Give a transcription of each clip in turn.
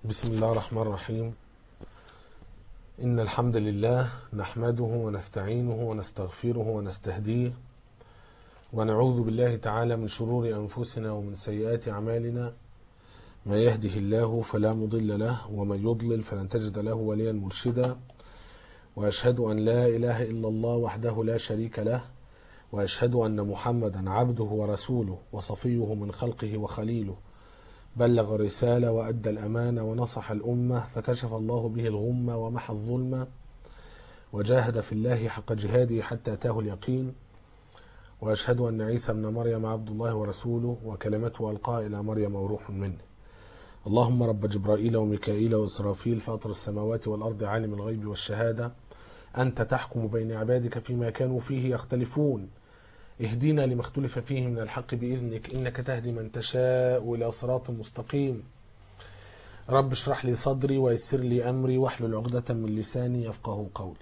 بسم الله الرحمن الرحيم إن الحمد لله نحمده ونستعينه ونستغفره ونستهديه ونعوذ بالله تعالى من شرور أنفسنا ومن سيئات أعمالنا ما يهده الله فلا مضل له ومن يضلل فلن تجد له وليا مرشدا وأشهد أن لا إله إلا الله وحده لا شريك له وأشهد أن محمدا عبده ورسوله وصفيه من خلقه وخليله بلغ الرسالة وأدى الأمانة ونصح الأمة فكشف الله به الغمة ومحى الظلمة وجاهد في الله حق جهاده حتى أتاه اليقين وأشهد أن عيسى ابن مريم عبد الله ورسوله وكلمته ألقاها إلى مريم وروح منه اللهم رب جبرائيل وميكائيل وإسرافيل فاطر السماوات والأرض عالم الغيب والشهادة أنت تحكم بين عبادك فيما كانوا فيه يختلفون اهدنا لما اختلف فيه من الحق بإذنك إنك تهدي من تشاء إلى صراط مستقيم رب اشرح لي صدري ويسر لي أمري واحلل عقدة من لساني يفقه قولي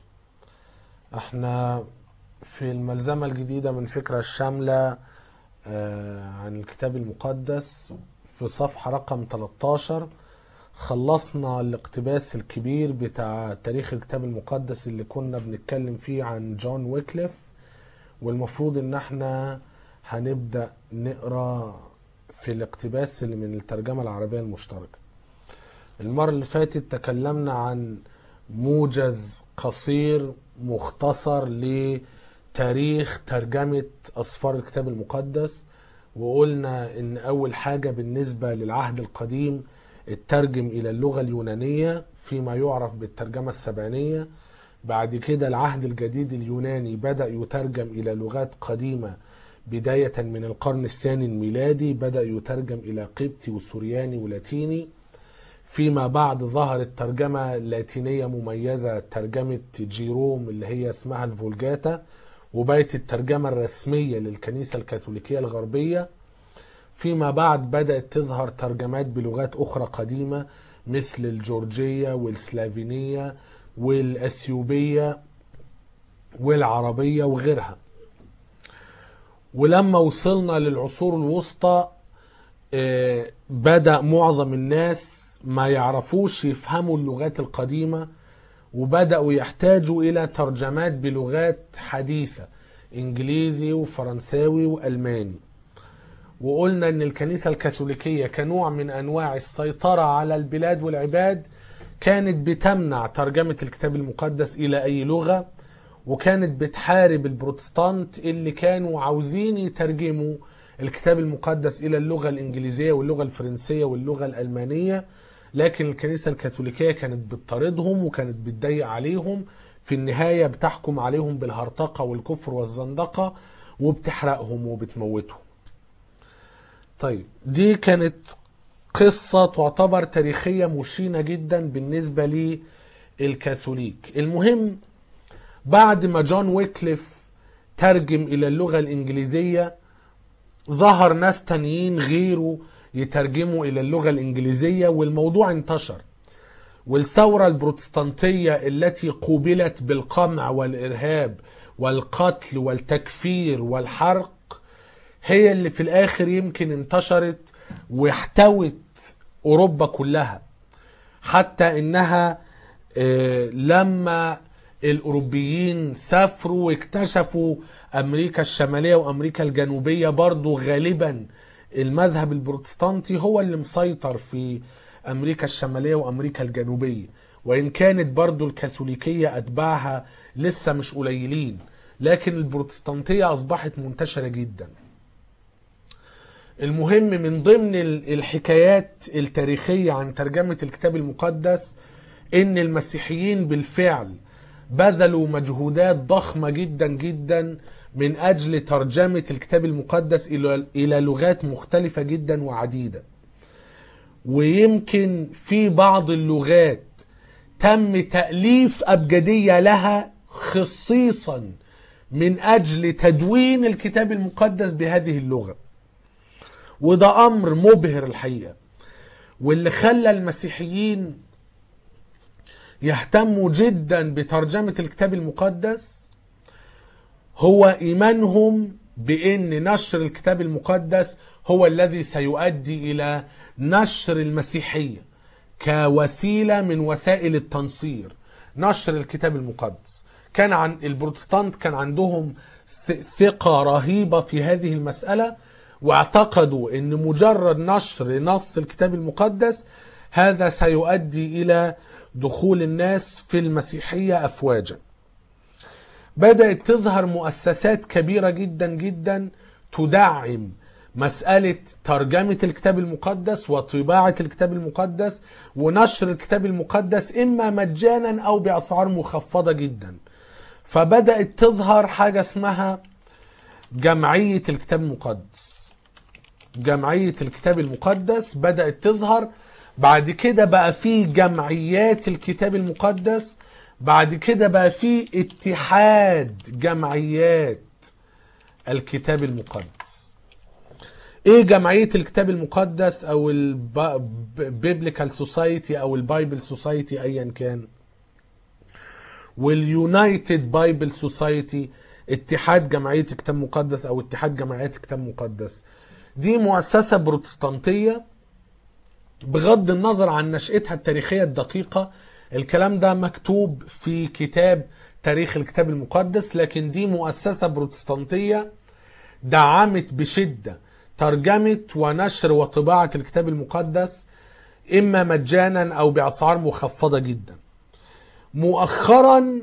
احنا في الملزمة الجديدة من فكرة الشاملة آه، عن الكتاب المقدس في صفحة رقم 13 خلصنا الاقتباس الكبير بتاع تاريخ الكتاب المقدس اللي كنا بنتكلم فيه عن جون ويكليف والمفروض ان احنا هنبدأ نقرا في الاقتباس اللي من الترجمة العربية المشتركة المرة اللي فاتت تكلمنا عن موجز قصير مختصر لتاريخ ترجمة أسفار الكتاب المقدس وقلنا إن أول حاجة بالنسبة للعهد القديم اترجم إلى اللغة اليونانية فيما يعرف بالترجمة السبعينية بعد كده العهد الجديد اليوناني بدأ يترجم إلى لغات قديمة بداية من القرن الثاني الميلادي بدأ يترجم إلى قبطي وسورياني ولاتيني فيما بعد ظهرت ترجمة لاتينية مميزة ترجمة جيروم اللي هي اسمها الفولجاتا وبقت الترجمة الرسمية للكنيسة الكاثوليكية الغربية فيما بعد بدأت تظهر ترجمات بلغات أخرى قديمة مثل الجورجية والسلافينية والأثيوبية والعربية وغيرها ولما وصلنا للعصور الوسطى آه، بدأ معظم الناس ما يعرفوش يفهموا اللغات القديمة وبدأوا يحتاجوا إلى ترجمات بلغات حديثة إنجليزي وفرنساوي وألماني وقلنا ان الكنيسة الكاثوليكية كنوع من انواع السيطرة على البلاد والعباد كانت بتمنع ترجمة الكتاب المقدس الى اي لغة وكانت بتحارب البروتستانت اللي كانوا عاوزين يترجموا الكتاب المقدس الى اللغة الانجليزية واللغة الفرنسية واللغة الالمانية لكن الكنيسة الكاثوليكية كانت بتطاردهم وكانت بتضيق عليهم في النهاية بتحكم عليهم بالهرطقة والكفر والزندقة وبتحرقهم وبتموتهم طيب دي كانت قصة تعتبر تاريخية مشينة جدا بالنسبة للكاثوليك المهم بعد ما جون ويكليف ترجم إلى اللغة الإنجليزية ظهر ناس تانيين غيره يترجموا إلى اللغة الإنجليزية والموضوع انتشر والثورة البروتستانتية التي قوبلت بالقمع والإرهاب والقتل والتكفير والحرق هي اللي في الاخر يمكن انتشرت واحتوت اوروبا كلها حتى انها آه، لما الاوروبيين سافروا واكتشفوا امريكا الشماليه وامريكا الجنوبيه برضو غالبا المذهب البروتستانتي هو اللي مسيطر في امريكا الشماليه وامريكا الجنوبيه وان كانت برضو الكاثوليكيه اتباعها لسه مش قليلين لكن البروتستانتيه اصبحت منتشره جدا المهم من ضمن ال- الحكايات التاريخية عن ترجمة الكتاب المقدس ان المسيحيين بالفعل بذلوا مجهودات ضخمة جدا جدا من اجل ترجمة الكتاب المقدس الى الى لغات مختلفة جدا وعديدة ويمكن في بعض اللغات تم تأليف أبجدية لها خصيصا من أجل تدوين الكتاب المقدس بهذه اللغة وده امر مبهر الحقيقه واللي خلى المسيحيين يهتموا جدا بترجمه الكتاب المقدس هو ايمانهم بان نشر الكتاب المقدس هو الذي سيؤدي الى نشر المسيحيه كوسيلة من وسائل التنصير نشر الكتاب المقدس كان عن البروتستانت كان عندهم ث- ثقة رهيبة في هذه المسألة واعتقدوا ان مجرد نشر نص الكتاب المقدس هذا سيؤدي الى دخول الناس في المسيحية افواجا بدأت تظهر مؤسسات كبيرة جدا جدا تدعم مسألة ترجمة الكتاب المقدس وطباعة الكتاب المقدس ونشر الكتاب المقدس إما مجانا أو بأسعار مخفضة جدا فبدأت تظهر حاجة اسمها جمعية الكتاب المقدس جمعية الكتاب المقدس بدأت تظهر بعد كده بقى في جمعيات الكتاب المقدس بعد كده بقى في اتحاد جمعيات الكتاب المقدس ايه جمعية الكتاب المقدس او البيبليكال سوسايتي او البايبل سوسايتي ايا كان واليونايتد بايبل سوسايتي اتحاد جمعية الكتاب المقدس او اتحاد جمعيات الكتاب المقدس دي مؤسسة بروتستانتية بغض النظر عن نشأتها التاريخية الدقيقة الكلام ده مكتوب في كتاب تاريخ الكتاب المقدس لكن دي مؤسسة بروتستانتية دعمت بشدة ترجمة ونشر وطباعة الكتاب المقدس إما مجانا أو بأسعار مخفضة جدا مؤخرا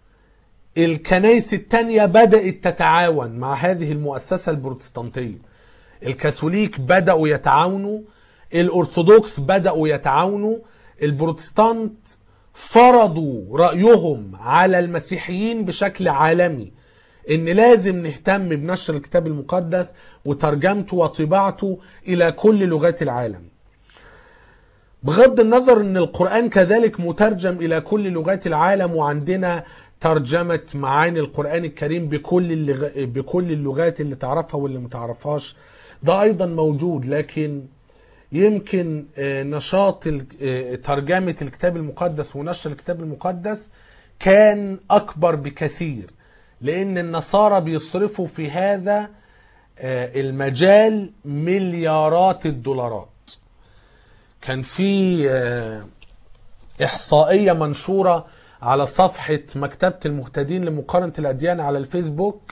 الكنائس التانية بدأت تتعاون مع هذه المؤسسة البروتستانتية الكاثوليك بدأوا يتعاونوا الأرثوذكس بدأوا يتعاونوا البروتستانت فرضوا رأيهم على المسيحيين بشكل عالمي ان لازم نهتم بنشر الكتاب المقدس وترجمته وطباعته الى كل لغات العالم بغض النظر ان القرآن كذلك مترجم الى كل لغات العالم وعندنا ترجمة معاني القرآن الكريم بكل اللغ... بكل اللغات اللي تعرفها واللي متعرفهاش ده ايضا موجود لكن يمكن آه، نشاط ال- آه، ترجمة الكتاب المقدس ونشر الكتاب المقدس كان أكبر بكثير لأن النصارى بيصرفوا في هذا آه، المجال مليارات الدولارات كان في آه، إحصائية منشورة على صفحة مكتبة المهتدين لمقارنة الأديان على الفيسبوك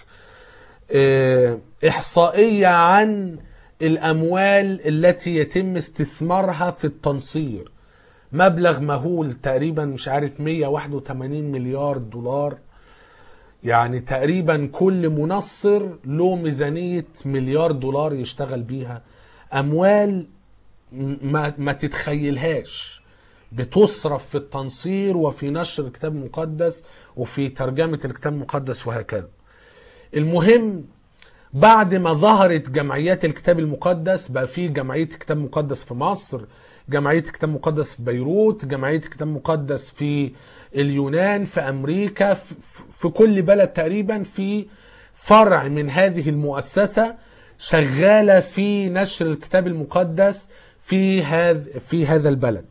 آه، إحصائية عن الأموال التي يتم استثمارها في التنصير مبلغ مهول تقريبا مش عارف 181 مليار دولار يعني تقريبا كل منصر له ميزانية مليار دولار يشتغل بيها أموال ما, ما تتخيلهاش بتصرف في التنصير وفي نشر الكتاب المقدس وفي ترجمة الكتاب المقدس وهكذا المهم بعد ما ظهرت جمعيات الكتاب المقدس بقى في جمعية الكتاب المقدس في مصر جمعية الكتاب المقدس في بيروت جمعية الكتاب المقدس في اليونان في أمريكا في, في كل بلد تقريبا في فرع من هذه المؤسسة شغالة في نشر الكتاب المقدس في هذا في هذا البلد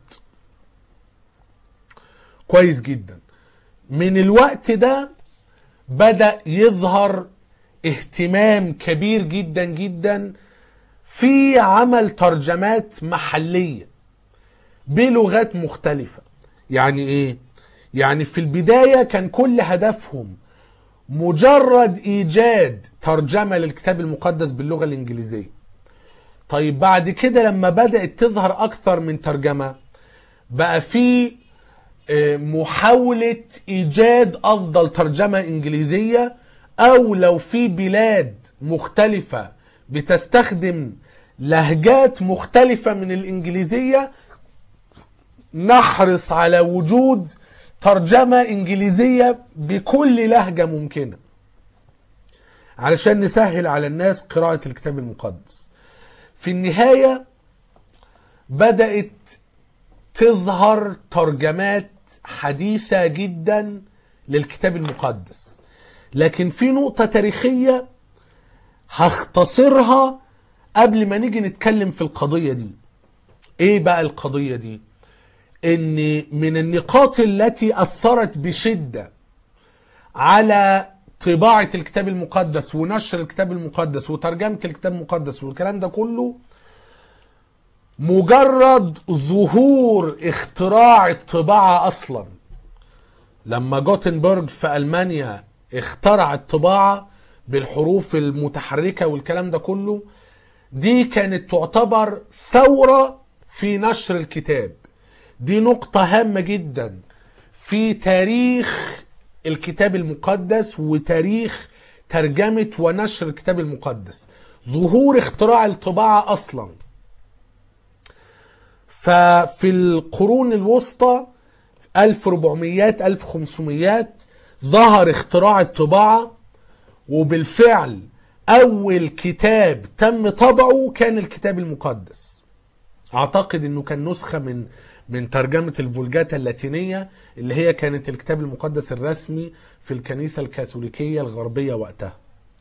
كويس جدا من الوقت ده بدأ يظهر اهتمام كبير جدا جدا في عمل ترجمات محلية بلغات مختلفة يعني ايه يعني في البداية كان كل هدفهم مجرد ايجاد ترجمة للكتاب المقدس باللغة الانجليزية طيب بعد كده لما بدأت تظهر اكثر من ترجمة بقى في آه، محاولة ايجاد افضل ترجمة انجليزية او لو في بلاد مختلفة بتستخدم لهجات مختلفة من الانجليزية نحرص على وجود ترجمة انجليزية بكل لهجة ممكنة علشان نسهل على الناس قراءة الكتاب المقدس في النهاية بدأت تظهر ترجمات حديثة جدا للكتاب المقدس لكن في نقطة تاريخية هختصرها قبل ما نيجي نتكلم في القضية دي ايه بقى القضية دي ان من النقاط التي اثرت بشدة على طباعة الكتاب المقدس ونشر الكتاب المقدس وترجمة الكتاب المقدس والكلام ده كله مجرد ظهور اختراع الطباعة أصلا لما جوتنبرج في ألمانيا اخترع الطباعة بالحروف المتحركة والكلام ده كله دي كانت تعتبر ثورة في نشر الكتاب دي نقطة هامة جدا في تاريخ الكتاب المقدس وتاريخ ترجمة ونشر الكتاب المقدس ظهور اختراع الطباعة أصلا ففي القرون الوسطى 1400 1500 ظهر اختراع الطباعة وبالفعل أول كتاب تم طبعه كان الكتاب المقدس أعتقد أنه كان نسخة من من ترجمة الفولجاتا اللاتينية اللي هي كانت الكتاب المقدس الرسمي في الكنيسة الكاثوليكية الغربية وقتها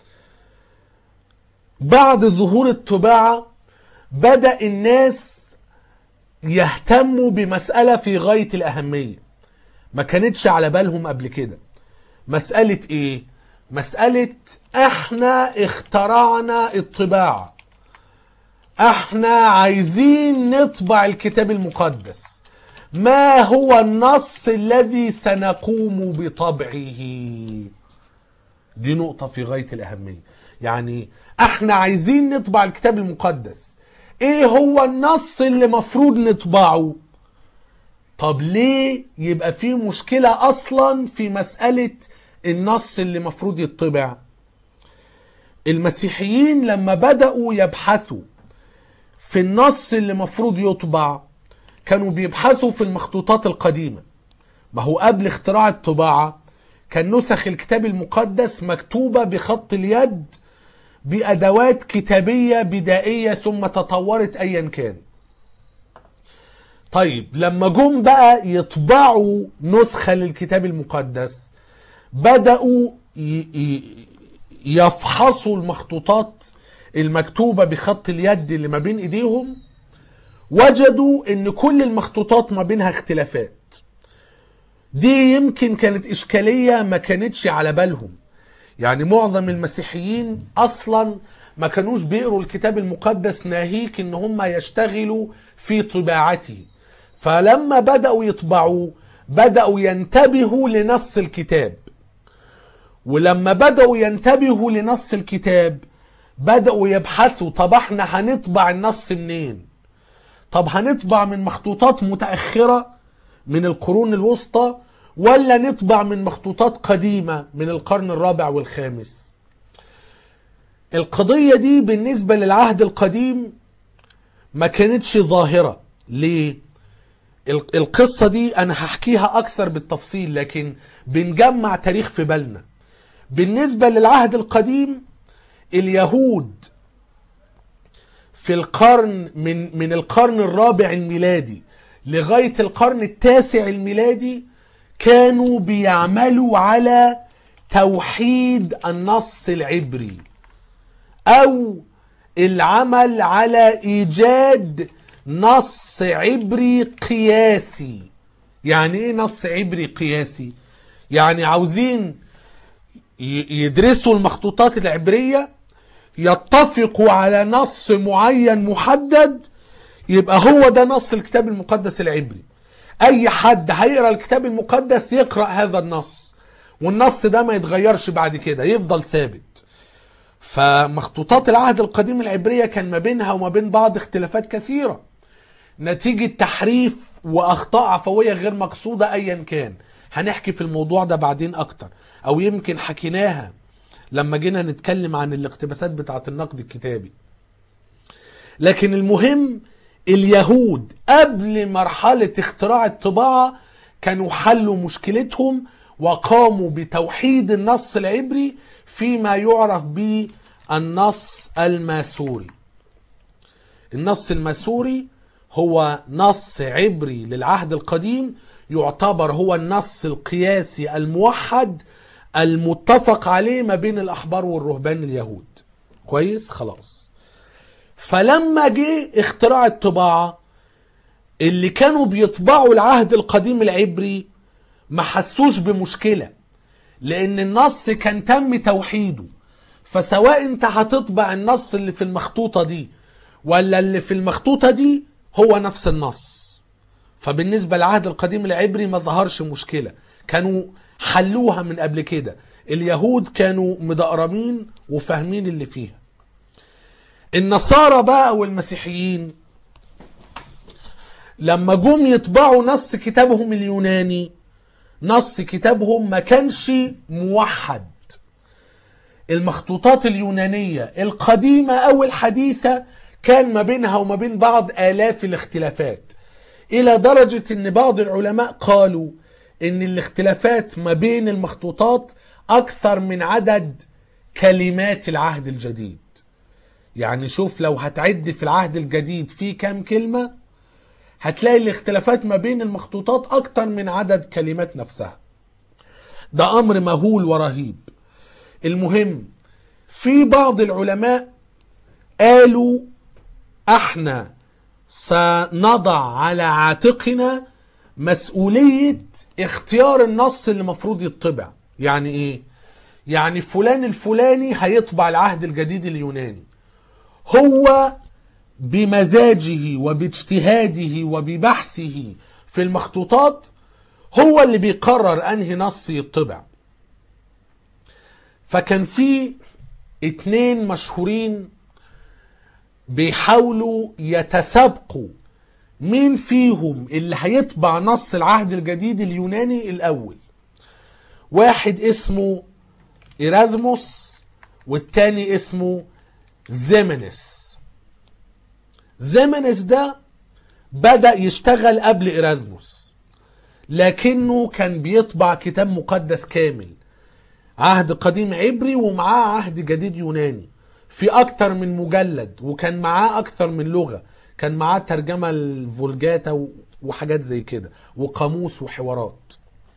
بعد ظهور الطباعة بدأ الناس يهتموا بمسألة في غاية الأهمية ما كانتش على بالهم قبل كده مسألة إيه؟ مسألة إحنا اخترعنا الطباعة إحنا عايزين نطبع الكتاب المقدس ما هو النص الذي سنقوم بطبعه دي نقطة في غاية الأهمية يعني احنا عايزين نطبع الكتاب المقدس ايه هو النص اللي مفروض نطبعه طب ليه يبقى في مشكلة اصلا في مسألة النص اللي مفروض يطبع المسيحيين لما بدأوا يبحثوا في النص اللي مفروض يطبع كانوا بيبحثوا في المخطوطات القديمة ما هو قبل اختراع الطباعة كان نسخ الكتاب المقدس مكتوبة بخط اليد بأدوات كتابية بدائية ثم تطورت أيا كان طيب لما جم بقى يطبعوا نسخة للكتاب المقدس بدأوا يفحصوا المخطوطات المكتوبة بخط اليد اللي ما بين ايديهم وجدوا ان كل المخطوطات ما بينها اختلافات دي يمكن كانت اشكالية ما كانتش على بالهم يعني معظم المسيحيين اصلا ما كانوش بيقروا الكتاب المقدس ناهيك ان هم يشتغلوا في طباعته فلما بدأوا يطبعوه بدأوا ينتبهوا لنص الكتاب ولما بدأوا ينتبهوا لنص الكتاب بدأوا يبحثوا طب احنا هنطبع النص منين طب هنطبع من مخطوطات متأخرة من القرون الوسطى ولا نطبع من مخطوطات قديمة من القرن الرابع والخامس القضية دي بالنسبة للعهد القديم ما كانتش ظاهرة ليه القصة دي أنا هحكيها أكثر بالتفصيل لكن بنجمع تاريخ في بالنا بالنسبة للعهد القديم اليهود في القرن من من القرن الرابع الميلادي لغاية القرن التاسع الميلادي كانوا بيعملوا على توحيد النص العبري او العمل على ايجاد نص عبري قياسي يعني ايه نص عبري قياسي يعني عاوزين يدرسوا المخطوطات العبرية يتفقوا على نص معين محدد يبقى هو ده نص الكتاب المقدس العبري اي حد هيقرا الكتاب المقدس يقرا هذا النص والنص ده ما يتغيرش بعد كده يفضل ثابت فمخطوطات العهد القديم العبرية كان ما بينها وما بين بعض اختلافات كثيرة نتيجة تحريف وأخطاء عفوية غير مقصودة أيا كان هنحكي في الموضوع ده بعدين أكتر أو يمكن حكيناها لما جينا نتكلم عن الاقتباسات بتاعة النقد الكتابي لكن المهم اليهود قبل مرحلة اختراع الطباعة كانوا حلوا مشكلتهم وقاموا بتوحيد النص العبري فيما يعرف بالنص الماسوري النص الماسوري هو نص عبري للعهد القديم يعتبر هو النص القياسي الموحد المتفق عليه ما بين الأحبار والرهبان اليهود كويس خلاص فلما جه اختراع الطباعة اللي كانوا بيطبعوا العهد القديم العبري ما حسوش بمشكلة لأن النص كان تم توحيده فسواء انت هتطبع النص اللي في المخطوطة دي ولا اللي في المخطوطة دي هو نفس النص فبالنسبة للعهد القديم العبري ما ظهرش مشكلة كانوا حلوها من قبل كده اليهود كانوا مدقرمين وفاهمين اللي فيها النصارى بقى والمسيحيين لما جم يطبعوا نص كتابهم اليوناني نص كتابهم ما كانش موحد المخطوطات اليونانية القديمة أو الحديثة كان ما بينها وما بين بعض آلاف الاختلافات إلى درجة أن بعض العلماء قالوا أن الاختلافات ما بين المخطوطات أكثر من عدد كلمات العهد الجديد يعني شوف لو هتعد في العهد الجديد في كام كلمة هتلاقي الاختلافات ما بين المخطوطات أكتر من عدد كلمات نفسها ده أمر مهول ورهيب المهم في بعض العلماء قالوا احنا سنضع على عاتقنا مسؤولية اختيار النص اللي المفروض يطبع يعني ايه يعني فلان الفلاني هيطبع العهد الجديد اليوناني هو بمزاجه وباجتهاده وببحثه في المخطوطات هو اللي بيقرر انهي نص يطبع فكان في اتنين مشهورين بيحاولوا يتسابقوا مين فيهم اللي هيطبع نص العهد الجديد اليوناني الاول واحد اسمه إيرازموس والتاني اسمه زيمنس زيمنس ده بدأ يشتغل قبل إيرازموس لكنه كان بيطبع كتاب مقدس كامل عهد قديم عبري ومعاه عهد جديد يوناني في أكتر من مجلد وكان معاه أكتر من لغة كان معاه ترجمة الفولجاتا وحاجات زي كده وقاموس وحوارات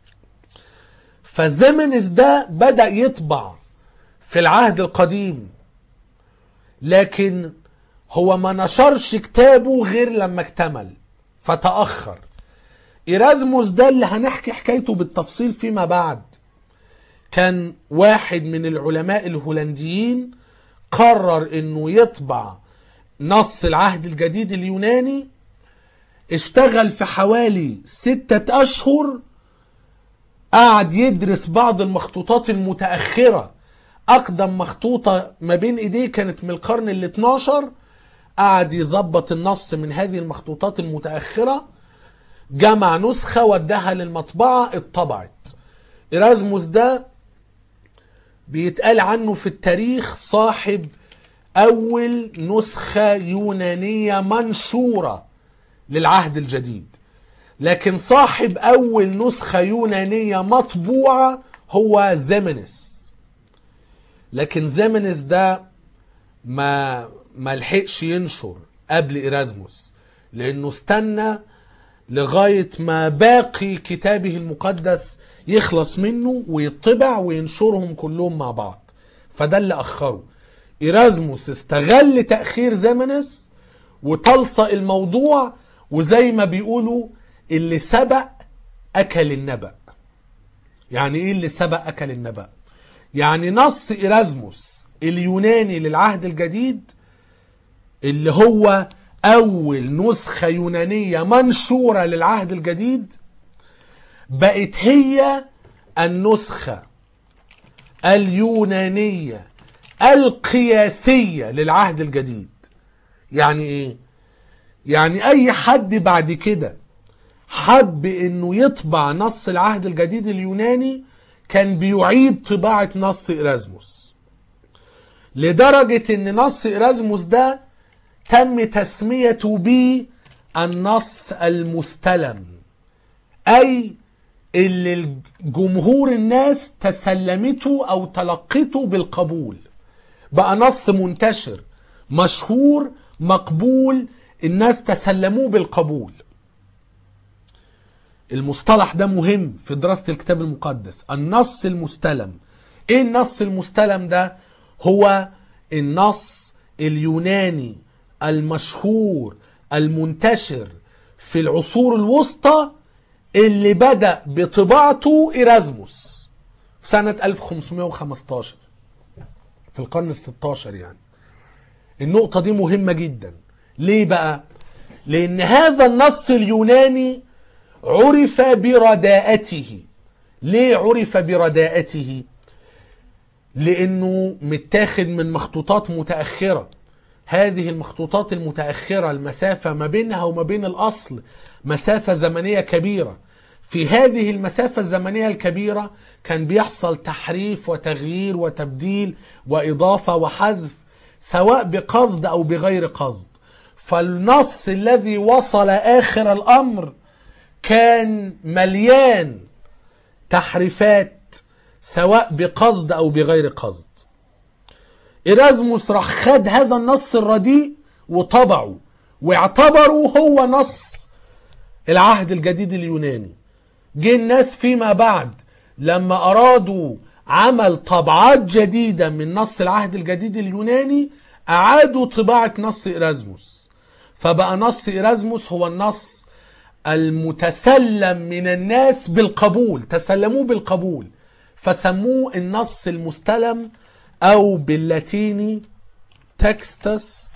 فزيمنس ده بدأ يطبع في العهد القديم لكن هو ما نشرش كتابه غير لما اكتمل فتأخر إيرازموس ده اللي هنحكي حكايته بالتفصيل فيما بعد كان واحد من العلماء الهولنديين قرر انه يطبع نص العهد الجديد اليوناني اشتغل في حوالي ستة أشهر قعد يدرس بعض المخطوطات المتأخرة أقدم مخطوطة ما بين إيديه كانت من القرن ال 12 قعد يظبط النص من هذه المخطوطات المتأخرة جمع نسخة وداها للمطبعة اتطبعت إرازموس ده بيتقال عنه في التاريخ صاحب أول نسخة يونانية منشورة للعهد الجديد لكن صاحب أول نسخة يونانية مطبوعة هو زيمنس لكن زيمنس ده ما ما لحقش ينشر قبل إيرازموس لأنه استنى لغاية ما باقي كتابه المقدس يخلص منه ويطبع وينشرهم كلهم مع بعض فده اللي أخره إيرازموس استغل تأخير زيمنس وتلصق الموضوع وزي ما بيقولوا اللي سبق أكل النبأ يعني إيه اللي سبق أكل النبأ يعني نص إيرازموس اليوناني للعهد الجديد اللي هو أول نسخة يونانية منشورة للعهد الجديد بقت هي النسخة اليونانية القياسية للعهد الجديد يعني ايه يعني اي حد بعد كده حب انه يطبع نص العهد الجديد اليوناني كان بيعيد طباعة نص إرازموس لدرجة ان نص إرازموس ده تم تسميته ب النص المستلم اي اللي جمهور الناس تسلمته او تلقته بالقبول بقى نص منتشر مشهور مقبول الناس تسلموه بالقبول المصطلح ده مهم في دراسة الكتاب المقدس النص المستلم ايه النص المستلم ده هو النص اليوناني المشهور المنتشر في العصور الوسطى اللي بدأ بطباعته إيرازموس في سنة 1515 في القرن ال 16 يعني النقطة دي مهمة جدا ليه بقى؟ لان هذا النص اليوناني عرف برداءته ليه عرف برداءته لانه متاخد من مخطوطات متاخره هذه المخطوطات المتاخره المسافه ما بينها وما بين الاصل مسافه زمنيه كبيره في هذه المسافه الزمنيه الكبيره كان بيحصل تحريف وتغيير وتبديل واضافه وحذف سواء بقصد او بغير قصد فالنص الذي وصل اخر الامر كان مليان تحريفات سواء بقصد او بغير قصد إرازموس راح خد هذا النص الرديء وطبعه واعتبره هو نص العهد الجديد اليوناني جه الناس فيما بعد لما أرادوا عمل طبعات جديدة من نص العهد الجديد اليوناني أعادوا طباعة نص إرازموس فبقى نص إرازموس هو النص المتسلم من الناس بالقبول تسلموه بالقبول فسموه النص المستلم او باللاتيني تكستس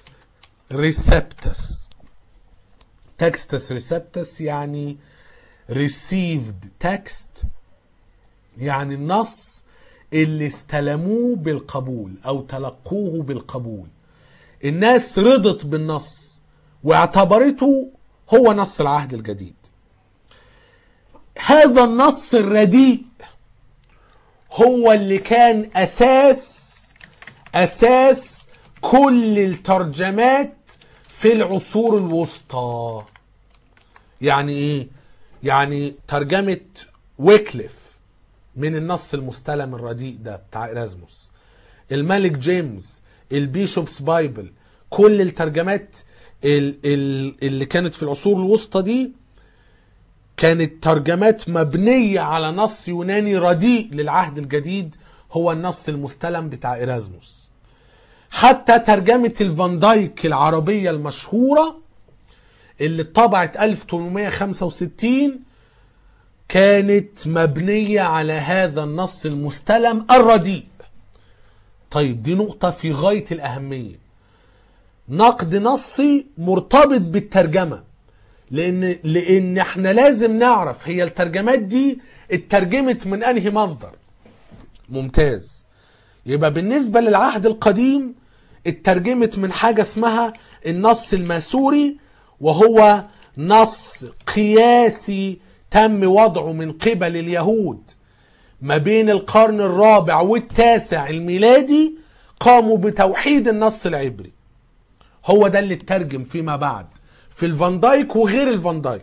ريسبتس تكستس ريسبتس يعني received text يعني النص اللي استلموه بالقبول او تلقوه بالقبول الناس رضت بالنص واعتبرته هو نص العهد الجديد هذا النص الرديء هو اللي كان اساس اساس كل الترجمات في العصور الوسطى يعني ايه يعني ترجمة ويكليف من النص المستلم الرديء ده بتاع إرازموس الملك جيمس البيشوبس بايبل كل الترجمات ال- ال- اللي كانت في العصور الوسطى دي كانت ترجمات مبنية على نص يوناني رديء للعهد الجديد هو النص المستلم بتاع إرازموس حتى ترجمة الفان دايك العربية المشهورة اللي اتطبعت 1865 كانت مبنية على هذا النص المستلم الرديء طيب دي نقطة في غاية الأهمية نقد نصي مرتبط بالترجمة لأن لأن احنا لازم نعرف هي الترجمات دي اترجمت من أنهي مصدر ممتاز يبقى بالنسبة للعهد القديم اترجمت من حاجة اسمها النص الماسوري وهو نص قياسي تم وضعه من قبل اليهود ما بين القرن الرابع والتاسع الميلادي قاموا بتوحيد النص العبري هو ده اللي اترجم فيما بعد في الفان دايك وغير الفان دايك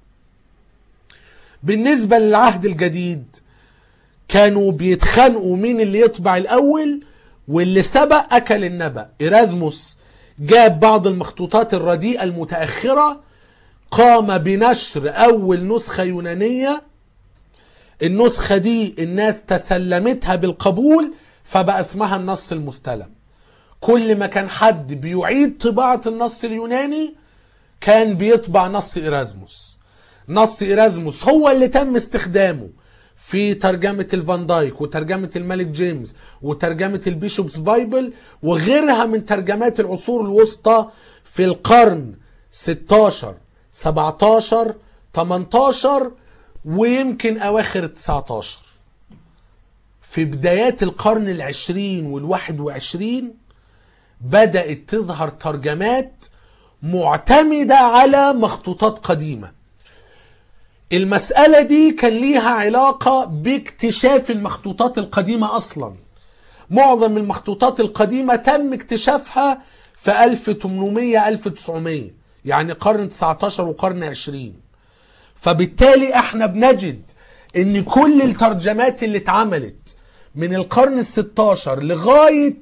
بالنسبة للعهد الجديد كانوا بيتخانقوا مين اللي يطبع الأول واللي سبق أكل النبأ إرازموس جاب بعض المخطوطات الرديئة المتأخرة قام بنشر أول نسخة يونانية النسخة دي الناس تسلمتها بالقبول فبقى اسمها النص المستلم كل ما كان حد بيعيد طباعة النص اليوناني كان بيطبع نص إرازموس نص إرازموس هو اللي تم استخدامه في ترجمة الفان دايك وترجمة الملك جيمس وترجمة البيشوبس بايبل وغيرها من ترجمات العصور الوسطى في القرن 16 17 18 ويمكن أواخر ال 19 في بدايات القرن العشرين والواحد وعشرين بدأت تظهر ترجمات معتمدة على مخطوطات قديمة المسألة دي كان ليها علاقة باكتشاف المخطوطات القديمة أصلا معظم المخطوطات القديمة تم اكتشافها في 1800 1900 يعني قرن 19 وقرن 20 فبالتالي احنا بنجد ان كل الترجمات اللي اتعملت من القرن ال 16 لغاية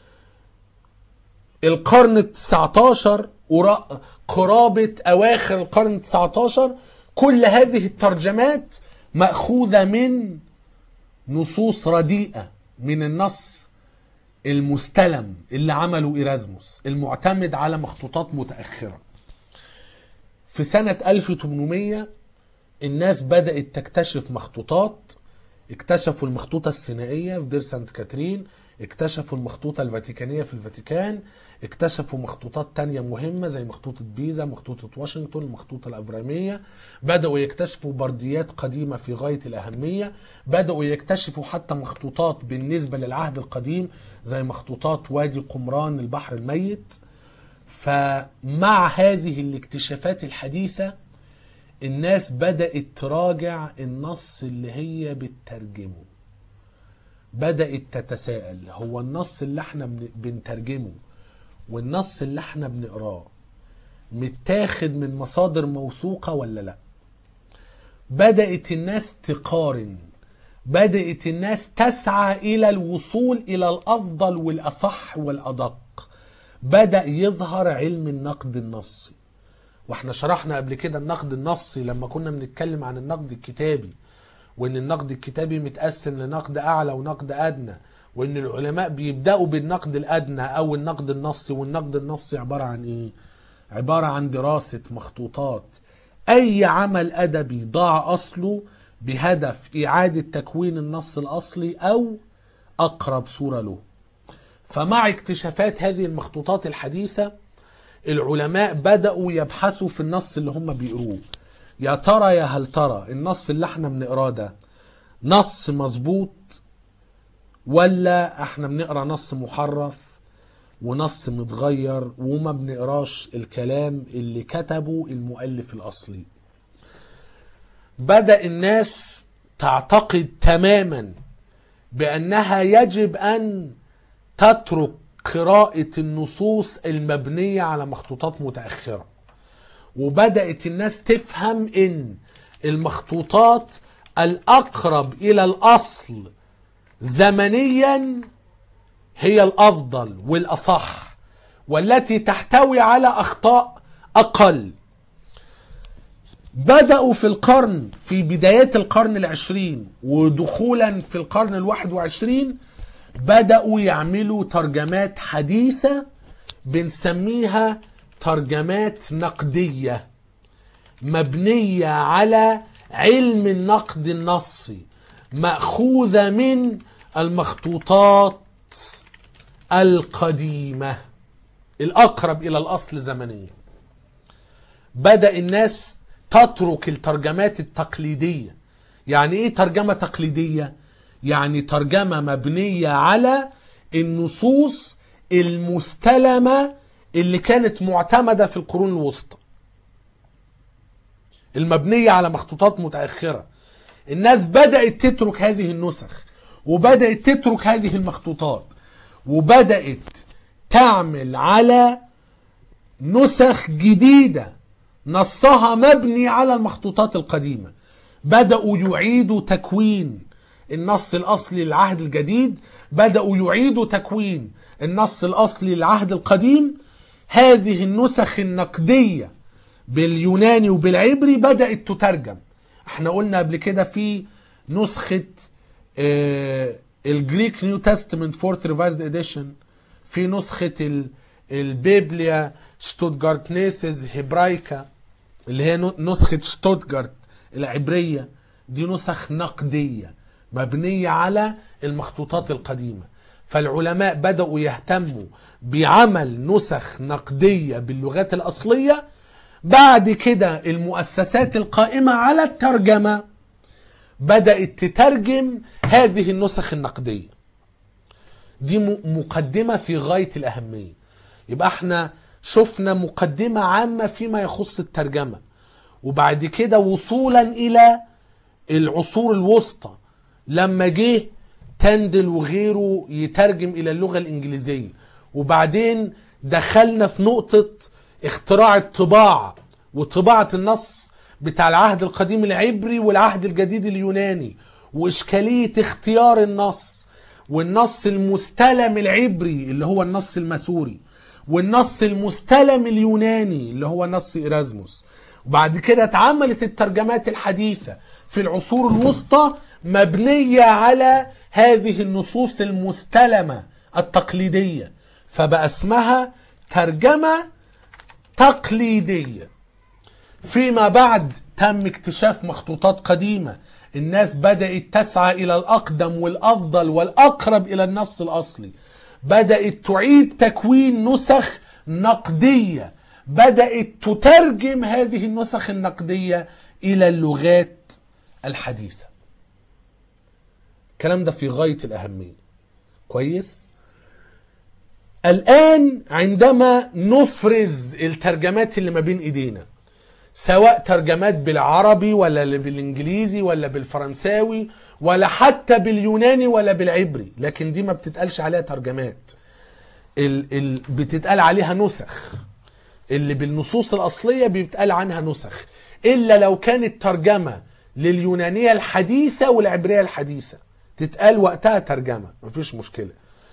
القرن ال 19 ورا- قرابة أواخر القرن ال 19 كل هذه الترجمات مأخوذة من نصوص رديئة من النص المستلم اللي عمله إيرازموس المعتمد على مخطوطات متأخرة في سنة 1800 الناس بدأت تكتشف مخطوطات اكتشفوا المخطوطة السينائية في دير سانت كاترين اكتشفوا المخطوطة الفاتيكانية في الفاتيكان اكتشفوا مخطوطات تانية مهمة زي مخطوطة بيزا مخطوطة واشنطن المخطوطة الأفرامية بدأوا يكتشفوا برديات قديمة في غاية الأهمية بدأوا يكتشفوا حتى مخطوطات بالنسبة للعهد القديم زي مخطوطات وادي قمران البحر الميت فمع هذه الاكتشافات الحديثة الناس بدأت تراجع النص اللي هي بتترجمه بدأت تتساءل هو النص اللي احنا بن- بنترجمه والنص اللي احنا بنقراه متاخد من مصادر موثوقة ولا لا بدأت الناس تقارن بدأت الناس تسعى إلى الوصول إلى الأفضل والأصح والأدق بدأ يظهر علم النقد النصي واحنا شرحنا قبل كده النقد النصي لما كنا بنتكلم عن النقد الكتابي وان النقد الكتابي متقسم لنقد اعلى ونقد ادنى وان العلماء بيبداوا بالنقد الادنى او النقد النصي والنقد النصي عباره عن ايه عباره عن دراسه مخطوطات اي عمل ادبي ضاع اصله بهدف اعاده تكوين النص الاصلي او اقرب صوره له فمع اكتشافات هذه المخطوطات الحديثه العلماء بدأوا يبحثوا في النص اللي هم بيقروه يا ترى يا هل ترى النص اللي احنا بنقراه ده نص مظبوط ولا احنا بنقرا نص محرف ونص متغير وما بنقراش الكلام اللي كتبه المؤلف الاصلي بدأ الناس تعتقد تماما بأنها يجب أن تترك قراءة النصوص المبنية على مخطوطات متأخرة وبدأت الناس تفهم ان المخطوطات الأقرب إلى الأصل زمنيا هي الأفضل والأصح والتي تحتوي على أخطاء أقل بدأوا في القرن في بدايات القرن العشرين ودخولا في القرن الواحد وعشرين بدأوا يعملوا ترجمات حديثة بنسميها ترجمات نقدية مبنية على علم النقد النصي مأخوذة من المخطوطات القديمة الأقرب إلى الأصل زمنيا بدأ الناس تترك الترجمات التقليدية يعني إيه ترجمة تقليدية؟ يعني ترجمة مبنية على النصوص المستلمة اللي كانت معتمدة في القرون الوسطى المبنية على مخطوطات متأخرة الناس بدأت تترك هذه النسخ وبدأت تترك هذه المخطوطات وبدأت تعمل على نسخ جديدة نصها مبني على المخطوطات القديمة بدأوا يعيدوا تكوين النص الأصلي للعهد الجديد بدأوا يعيدوا تكوين النص الأصلي للعهد القديم هذه النسخ النقدية باليوناني وبالعبري بدأت تترجم احنا قلنا قبل كده في نسخة آه، الجريك نيو تestament فورث ريفايزد اديشن في نسخة ال- البيبليا شتوتجارتنيسز هيبرايكا اللي هي نو- نسخة شتوتجارت العبرية دي نسخ نقدية مبنية على المخطوطات القديمة فالعلماء بدأوا يهتموا بعمل نسخ نقدية باللغات الأصلية بعد كده المؤسسات القائمة على الترجمة بدأت تترجم هذه النسخ النقدية دي م- مقدمة في غاية الأهمية يبقى احنا شفنا مقدمة عامة فيما يخص الترجمة وبعد كده وصولا إلى العصور الوسطى لما جه تندل وغيره يترجم إلى اللغة الإنجليزية وبعدين دخلنا في نقطة اختراع الطباعة وطباعة النص بتاع العهد القديم العبري والعهد الجديد اليوناني وإشكالية اختيار النص والنص المستلم العبري اللي هو النص المسوري والنص المستلم اليوناني اللي هو نص إيرازموس وبعد كده اتعملت الترجمات الحديثة في العصور الوسطى مبنية على هذه النصوص المستلمة التقليدية فبقى اسمها ترجمة تقليدية فيما بعد تم اكتشاف مخطوطات قديمة الناس بدأت تسعى إلى الأقدم والأفضل والأقرب إلى النص الأصلي بدأت تعيد تكوين نسخ نقدية بدأت تترجم هذه النسخ النقدية إلى اللغات الحديثة الكلام ده في غاية الأهمية كويس الآن عندما نفرز الترجمات اللي ما بين إيدينا سواء ترجمات بالعربي ولا بالإنجليزي ولا بالفرنساوي ولا حتى باليوناني ولا بالعبري لكن دي ما بتتقالش عليها ترجمات ال ال بتتقال عليها نسخ اللي بالنصوص الأصلية بيتقال عنها نسخ إلا لو كانت ترجمة لليونانية الحديثة والعبرية الحديثة تتقال وقتها ترجمة مفيش مشكلة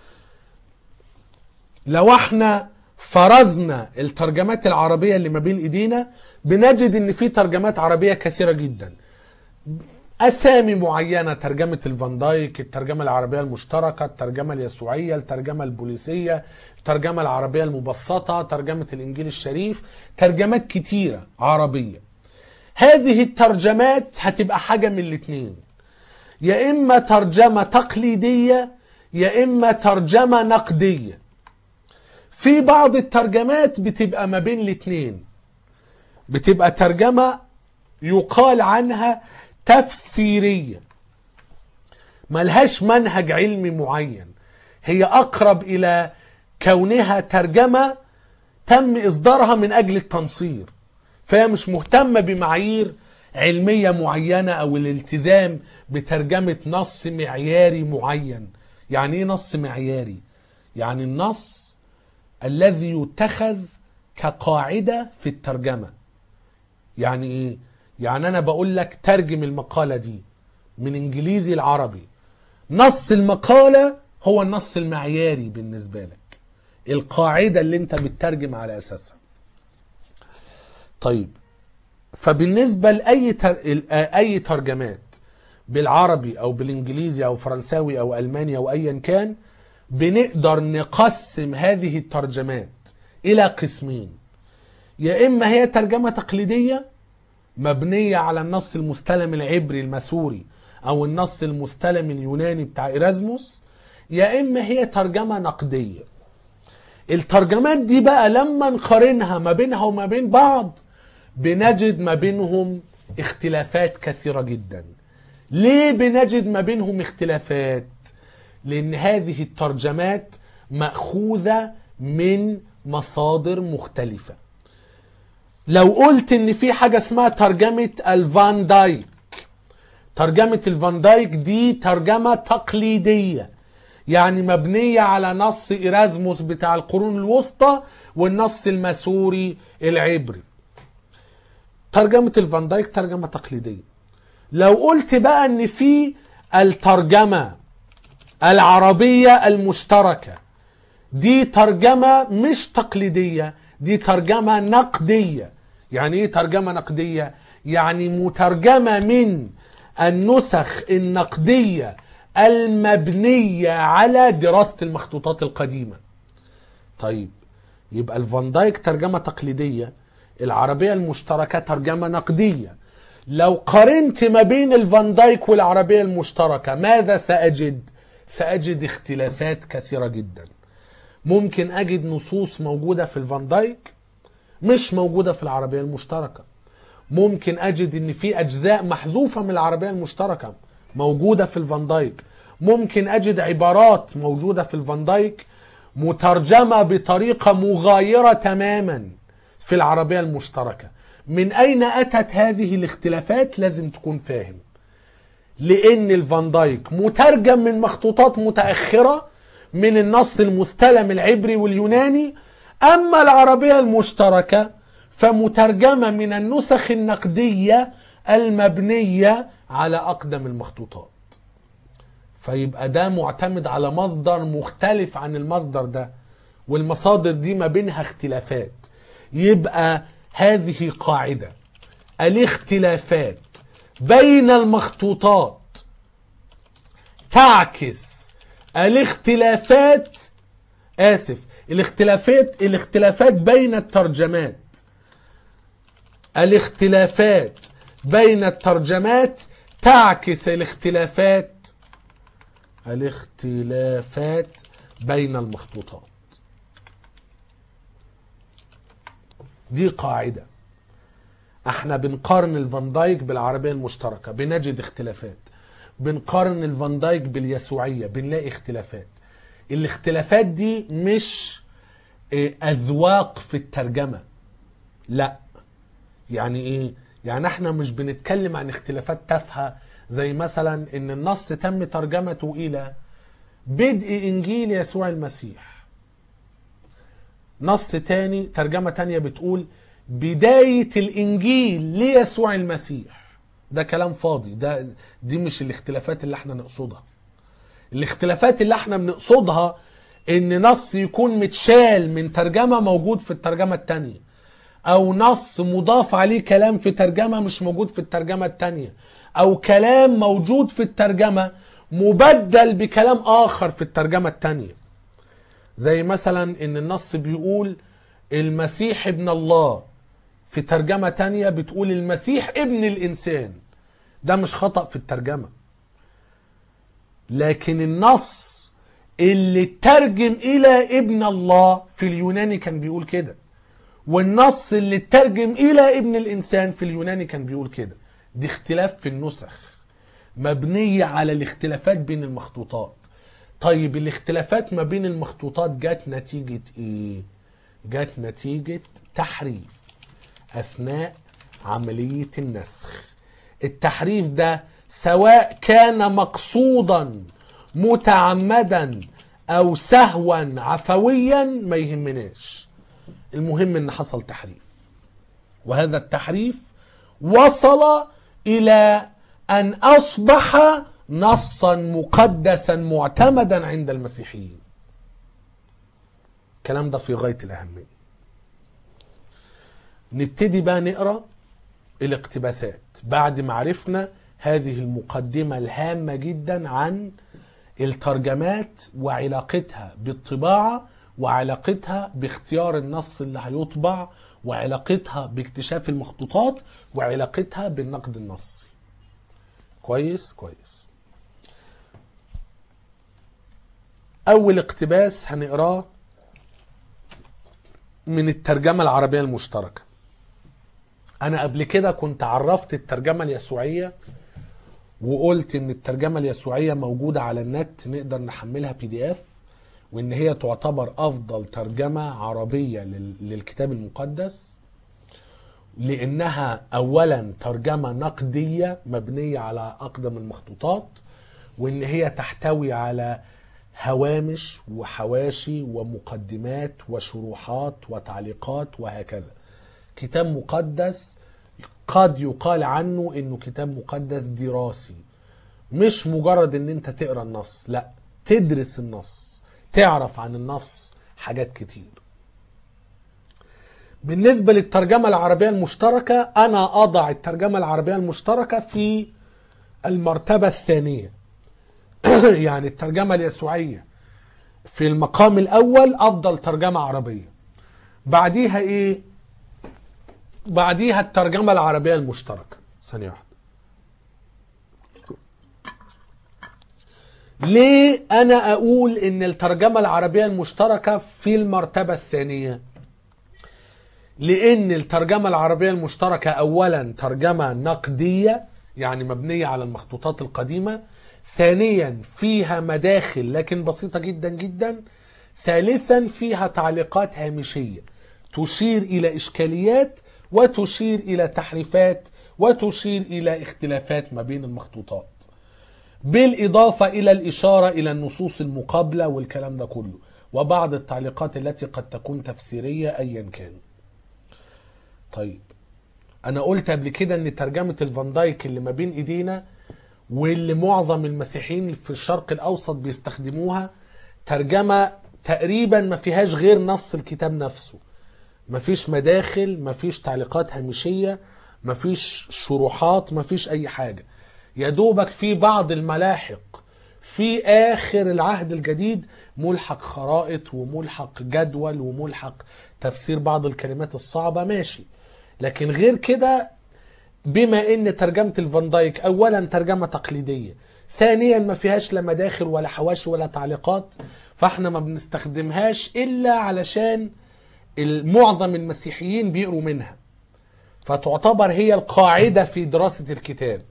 لو احنا فرزنا الترجمات العربية اللي ما بين ايدينا بنجد ان في ترجمات عربية كثيرة جدا اسامي معينة ترجمة الفان دايك الترجمة العربية المشتركة الترجمة اليسوعية الترجمة البوليسية الترجمة العربية المبسطة ترجمة الانجيل الشريف ترجمات كتيرة عربية هذه الترجمات هتبقى حاجة من الاتنين يا اما ترجمة تقليدية يا اما ترجمة نقدية في بعض الترجمات بتبقى ما بين الاتنين بتبقى ترجمة يقال عنها تفسيرية ملهاش منهج علمي معين هي أقرب إلى كونها ترجمة تم إصدارها من أجل التنصير فهي مش مهتمة بمعايير علمية معينة أو الالتزام بترجمة نص معياري معين يعني إيه نص معياري؟ يعني النص الذي يتخذ كقاعدة في الترجمة يعني ايه يعني انا بقول لك ترجم المقالة دي من انجليزي لعربي نص المقالة هو النص المعياري بالنسبة لك القاعدة اللي انت بتترجم على اساسها طيب فبالنسبة لأي تر... أي ترجمات بالعربي أو بالإنجليزي أو فرنساوي أو ألماني أو أيا كان بنقدر نقسم هذه الترجمات الى قسمين يا اما هي ترجمه تقليديه مبنيه على النص المستلم العبري المسوري او النص المستلم اليوناني بتاع ايرازموس يا اما هي ترجمه نقديه الترجمات دي بقى لما نقارنها ما بينها وما بين بعض بنجد ما بينهم اختلافات كثيره جدا ليه بنجد ما بينهم اختلافات لان هذه الترجمات ماخوذه من مصادر مختلفه لو قلت ان في حاجه اسمها ترجمه الفان دايك ترجمه الفان دايك دي ترجمه تقليديه يعني مبنيه على نص ايرازموس بتاع القرون الوسطى والنص الماسوري العبري ترجمه الفان دايك ترجمه تقليديه لو قلت بقى ان في الترجمه العربية المشتركة دي ترجمة مش تقليدية دي ترجمة نقدية يعني ايه ترجمة نقدية يعني مترجمة من النسخ النقدية المبنية على دراسة المخطوطات القديمة طيب يبقى الفان دايك ترجمة تقليدية العربية المشتركة ترجمة نقدية لو قارنت ما بين الفان دايك والعربية المشتركة ماذا سأجد؟ سأجد اختلافات كثيرة جدا ممكن أجد نصوص موجودة في الفان دايك مش موجودة في العربية المشتركة ممكن أجد إن في أجزاء محذوفة من العربية المشتركة موجودة في الفان دايك ممكن أجد عبارات موجودة في الفان دايك مترجمة بطريقة مغايرة تماما في العربية المشتركة من أين أتت هذه الاختلافات لازم تكون فاهم لان الفان دايك مترجم من مخطوطات متاخره من النص المستلم العبري واليوناني اما العربيه المشتركه فمترجمه من النسخ النقديه المبنيه على اقدم المخطوطات فيبقى ده معتمد على مصدر مختلف عن المصدر ده والمصادر دي ما بينها اختلافات يبقى هذه قاعده الاختلافات بين المخطوطات تعكس الاختلافات اسف الاختلافات الاختلافات بين الترجمات الاختلافات بين الترجمات تعكس الاختلافات الاختلافات بين المخطوطات دي قاعدة احنا بنقارن الفان دايك بالعربية المشتركة بنجد اختلافات بنقارن الفان دايك باليسوعية بنلاقي اختلافات الاختلافات دي مش اه، اذواق في الترجمة لا يعني ايه يعني احنا مش بنتكلم عن اختلافات تافهة زي مثلا ان النص تم ترجمته الى بدء انجيل يسوع المسيح نص تاني ترجمة تانية بتقول بداية الانجيل ليسوع المسيح ده كلام فاضي ده دي مش الاختلافات اللي احنا نقصدها الاختلافات اللي احنا بنقصدها ان نص يكون متشال من ترجمة موجود في الترجمة التانية او نص مضاف عليه كلام في ترجمة مش موجود في الترجمة التانية او كلام موجود في الترجمة مبدل بكلام اخر في الترجمة التانية زي مثلا ان النص بيقول المسيح ابن الله في ترجمة تانية بتقول المسيح ابن الانسان ده مش خطأ في الترجمة لكن النص اللي ترجم الى ابن الله في اليوناني كان بيقول كده والنص اللي ترجم الى ابن الانسان في اليوناني كان بيقول كده دي اختلاف في النسخ مبنية على الاختلافات بين المخطوطات طيب الاختلافات ما بين المخطوطات جت نتيجة ايه جت نتيجة تحريف اثناء عملية النسخ التحريف ده سواء كان مقصودا متعمدا او سهوا عفويا ما يهمناش المهم ان حصل تحريف وهذا التحريف وصل الى ان اصبح نصا مقدسا معتمدا عند المسيحيين الكلام ده في غايه الاهميه نبتدي بقى نقرا الاقتباسات بعد ما عرفنا هذه المقدمه الهامه جدا عن الترجمات وعلاقتها بالطباعه وعلاقتها باختيار النص اللي هيطبع وعلاقتها باكتشاف المخطوطات وعلاقتها بالنقد النصي كويس كويس اول اقتباس هنقراه من الترجمة العربية المشتركة انا قبل كده كنت عرفت الترجمة اليسوعية وقلت ان الترجمة اليسوعية موجودة على النت نقدر نحملها بي دي اف وان هي تعتبر افضل ترجمة عربية لل- للكتاب المقدس لانها اولا ترجمة نقدية مبنية على اقدم المخطوطات وان هي تحتوي على هوامش وحواشي ومقدمات وشروحات وتعليقات وهكذا كتاب مقدس قد يقال عنه انه كتاب مقدس دراسي مش مجرد ان انت تقرا النص لا تدرس النص تعرف عن النص حاجات كتير بالنسبة للترجمة العربية المشتركة أنا أضع الترجمة العربية المشتركة في المرتبة الثانية يعني الترجمة اليسوعية في المقام الأول أفضل ترجمة عربية بعديها إيه بعديها الترجمة العربية المشتركة ثانية واحدة ليه أنا أقول إن الترجمة العربية المشتركة في المرتبة الثانية لأن الترجمة العربية المشتركة أولا ترجمة نقدية يعني مبنية على المخطوطات القديمة ثانيا فيها مداخل لكن بسيطة جدا جدا ثالثا فيها تعليقات هامشية تشير إلى إشكاليات وتشير إلى تحريفات وتشير إلى اختلافات ما بين المخطوطات بالإضافة إلى الإشارة إلى النصوص المقابلة والكلام ده كله وبعض التعليقات التي قد تكون تفسيرية أيا كان طيب أنا قلت قبل كده أن ترجمة الفان دايك اللي ما بين إيدينا واللي معظم المسيحيين في الشرق الأوسط بيستخدموها ترجمة تقريبا ما فيهاش غير نص الكتاب نفسه مفيش مداخل مفيش تعليقات هامشية مفيش شروحات مفيش أي حاجة يا دوبك في بعض الملاحق في آخر العهد الجديد ملحق خرائط وملحق جدول وملحق تفسير بعض الكلمات الصعبة ماشي لكن غير كده بما ان ترجمة الفان دايك اولا ترجمة تقليدية ثانيا ما فيهاش لا مداخل ولا حواشي ولا تعليقات فاحنا ما بنستخدمهاش الا علشان معظم المسيحيين بيقروا منها فتعتبر هي القاعدة في دراسة الكتاب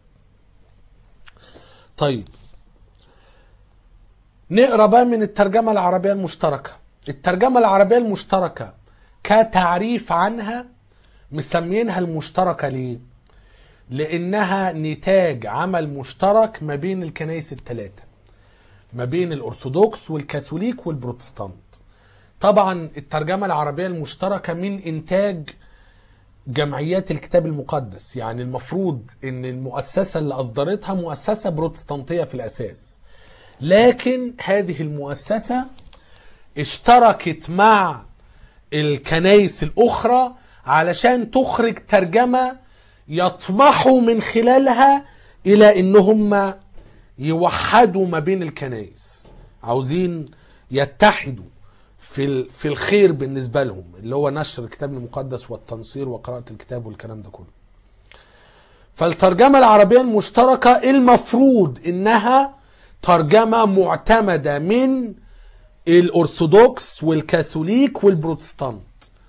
طيب نقرا بقى من الترجمة العربية المشتركة الترجمة العربية المشتركة كتعريف عنها مسمينها المشتركة ليه لانها نتاج عمل مشترك ما بين الكنائس الثلاثة ما بين الارثوذكس والكاثوليك والبروتستانت طبعا الترجمة العربية المشتركة من انتاج جمعيات الكتاب المقدس يعني المفروض ان المؤسسة اللي اصدرتها مؤسسة بروتستانتية في الاساس لكن هذه المؤسسة اشتركت مع الكنائس الاخرى علشان تخرج ترجمة يطمحوا من خلالها الى ان هم يوحدوا ما بين الكنائس عاوزين يتحدوا في في الخير بالنسبه لهم اللي هو نشر الكتاب المقدس والتنصير وقراءه الكتاب والكلام ده كله فالترجمه العربيه المشتركه المفروض انها ترجمه معتمده من الارثوذكس والكاثوليك والبروتستانت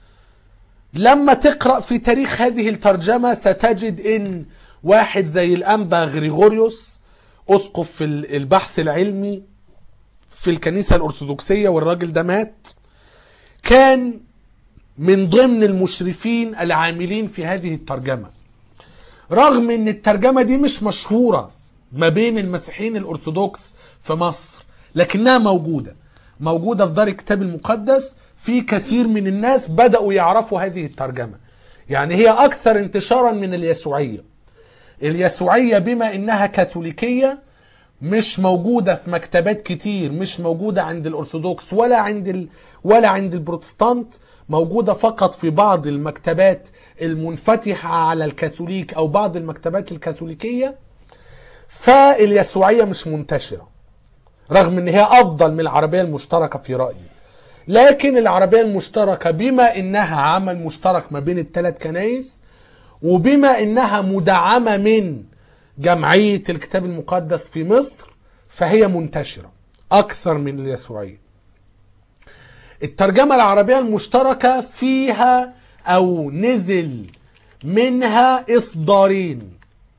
لما تقرا في تاريخ هذه الترجمه ستجد ان واحد زي الانبا غريغوريوس اسقف في البحث العلمي في الكنيسه الارثوذكسيه والراجل ده مات كان من ضمن المشرفين العاملين في هذه الترجمه رغم ان الترجمه دي مش مشهوره ما بين المسيحيين الارثوذكس في مصر لكنها موجوده موجوده في دار الكتاب المقدس في كثير من الناس بدأوا يعرفوا هذه الترجمة يعني هي أكثر انتشارا من اليسوعية اليسوعية بما إنها كاثوليكية مش موجودة في مكتبات كتير مش موجودة عند الأرثوذكس ولا عند ال... ولا عند البروتستانت موجودة فقط في بعض المكتبات المنفتحة على الكاثوليك أو بعض المكتبات الكاثوليكية فاليسوعية مش منتشرة رغم ان هي افضل من العربية المشتركة في رأيي لكن العربية المشتركة بما انها عمل مشترك ما بين الثلاث كنايس وبما انها مدعمة من جمعية الكتاب المقدس في مصر فهي منتشرة اكثر من اليسوعية الترجمة العربية المشتركة فيها او نزل منها اصدارين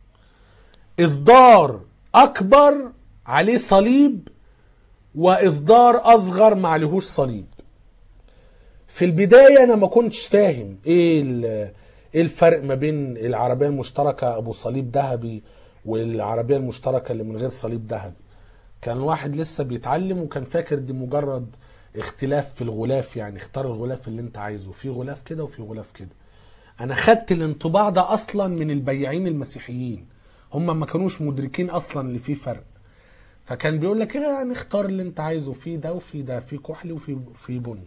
اصدار اكبر عليه صليب واصدار اصغر ما عليهوش صليب في البدايه انا ما كنتش فاهم ايه ايه الفرق ما بين العربيه المشتركه ابو صليب ذهبي والعربيه المشتركه اللي من غير صليب ذهبي كان واحد لسه بيتعلم وكان فاكر دي مجرد اختلاف في الغلاف يعني اختار الغلاف اللي انت عايزه في غلاف كده وفي غلاف كده انا خدت الانطباع ده اصلا من البياعين المسيحيين هم ما كانوش مدركين اصلا اللي فيه فرق فكان بيقول لك ايه يعني اختار اللي انت عايزه في ده وفي ده في كحلي وفي في بني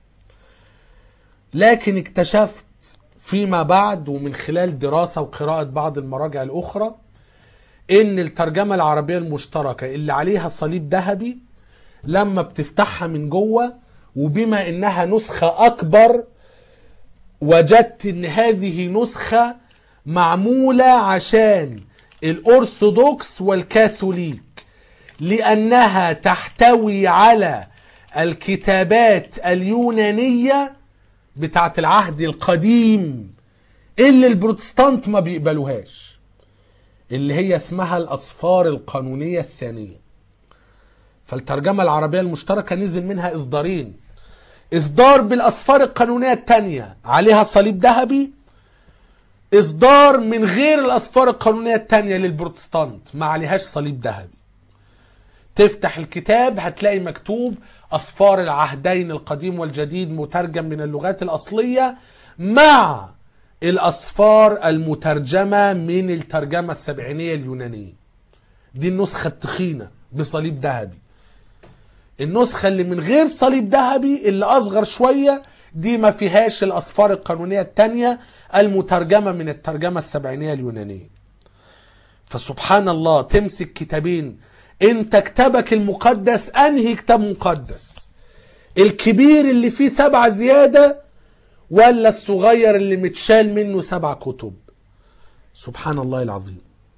لكن اكتشفت فيما بعد ومن خلال دراسة وقراءة بعض المراجع الأخرى إن الترجمة العربية المشتركة اللي عليها صليب ذهبي لما بتفتحها من جوه وبما إنها نسخة أكبر وجدت إن هذه نسخة معمولة عشان الأرثوذكس والكاثوليك لأنها تحتوي على الكتابات اليونانية بتاعت العهد القديم اللي البروتستانت ما بيقبلوهاش اللي هي اسمها الأصفار القانونية الثانية فالترجمة العربية المشتركة نزل منها إصدارين إصدار بالأصفار القانونية الثانية عليها صليب ذهبي إصدار من غير الأصفار القانونية الثانية للبروتستانت ما عليهاش صليب ذهبي تفتح الكتاب هتلاقي مكتوب أصفار العهدين القديم والجديد مترجم من اللغات الأصلية مع الأصفار المترجمة من الترجمة السبعينية اليونانية دي النسخة التخينة بصليب ذهبي النسخة اللي من غير صليب ذهبي اللي أصغر شوية دي ما فيهاش الأصفار القانونية التانية المترجمة من الترجمة السبعينية اليونانية فسبحان الله تمسك كتابين انت كتابك المقدس انهي كتاب مقدس الكبير اللي فيه سبعة زيادة ولا الصغير اللي متشال منه سبع كتب سبحان الله العظيم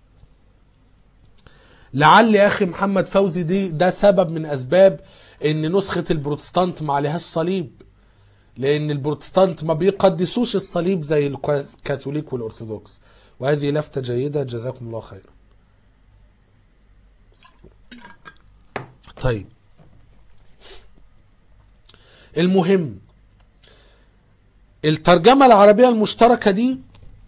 لعل يا اخي محمد فوزي دي ده سبب من اسباب ان نسخة البروتستانت ما عليهاش صليب لان البروتستانت ما بيقدسوش الصليب زي الكاثوليك والارثوذكس وهذه لفتة جيدة جزاكم الله خيرا طيب المهم الترجمة العربية المشتركة دي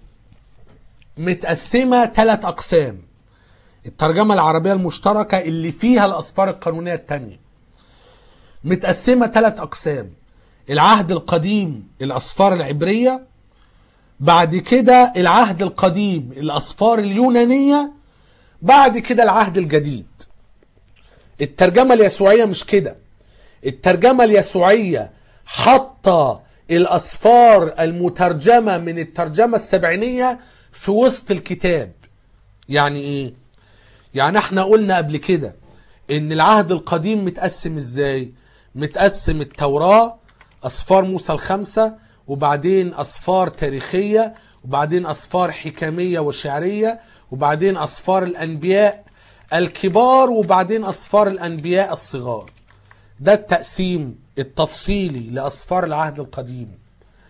متقسمة ثلاث أقسام الترجمة العربية المشتركة اللي فيها الأسفار القانونية التانية متقسمة ثلاث أقسام العهد القديم الأسفار العبرية بعد كده العهد القديم الأسفار اليونانية بعد كده العهد الجديد الترجمة اليسوعية مش كده الترجمة اليسوعية حاطة الأسفار المترجمة من الترجمة السبعينية في وسط الكتاب يعني ايه يعني احنا قلنا قبل كده ان العهد القديم متقسم ازاي متقسم التوراة أسفار موسى الخمسة وبعدين أسفار تاريخية وبعدين أسفار حكامية وشعرية وبعدين أسفار الأنبياء الكبار وبعدين أسفار الأنبياء الصغار ده التقسيم التفصيلي لأسفار العهد القديم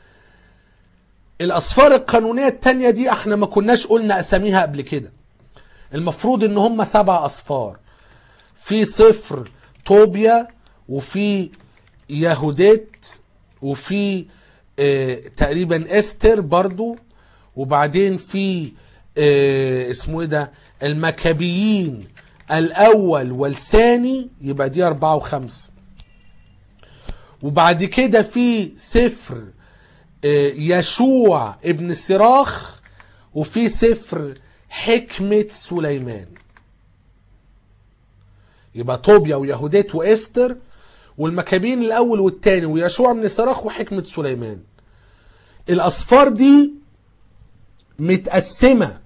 الأسفار القانونية التانية دي احنا ما كناش قلنا أساميها قبل كده المفروض ان هم سبع أسفار في صفر توبيا وفي يهوديت وفي اه تقريبا استر برضو وبعدين في اه اسمه ايه ده المكابيين الاول والثاني يبقى دي اربعة وخمسة وبعد كده في سفر اه يشوع ابن سراخ وفي سفر حكمة سليمان يبقى طوبيا ويهوديت واستر والمكابين الاول والثاني ويشوع من سراخ وحكمة سليمان الاسفار دي متقسمة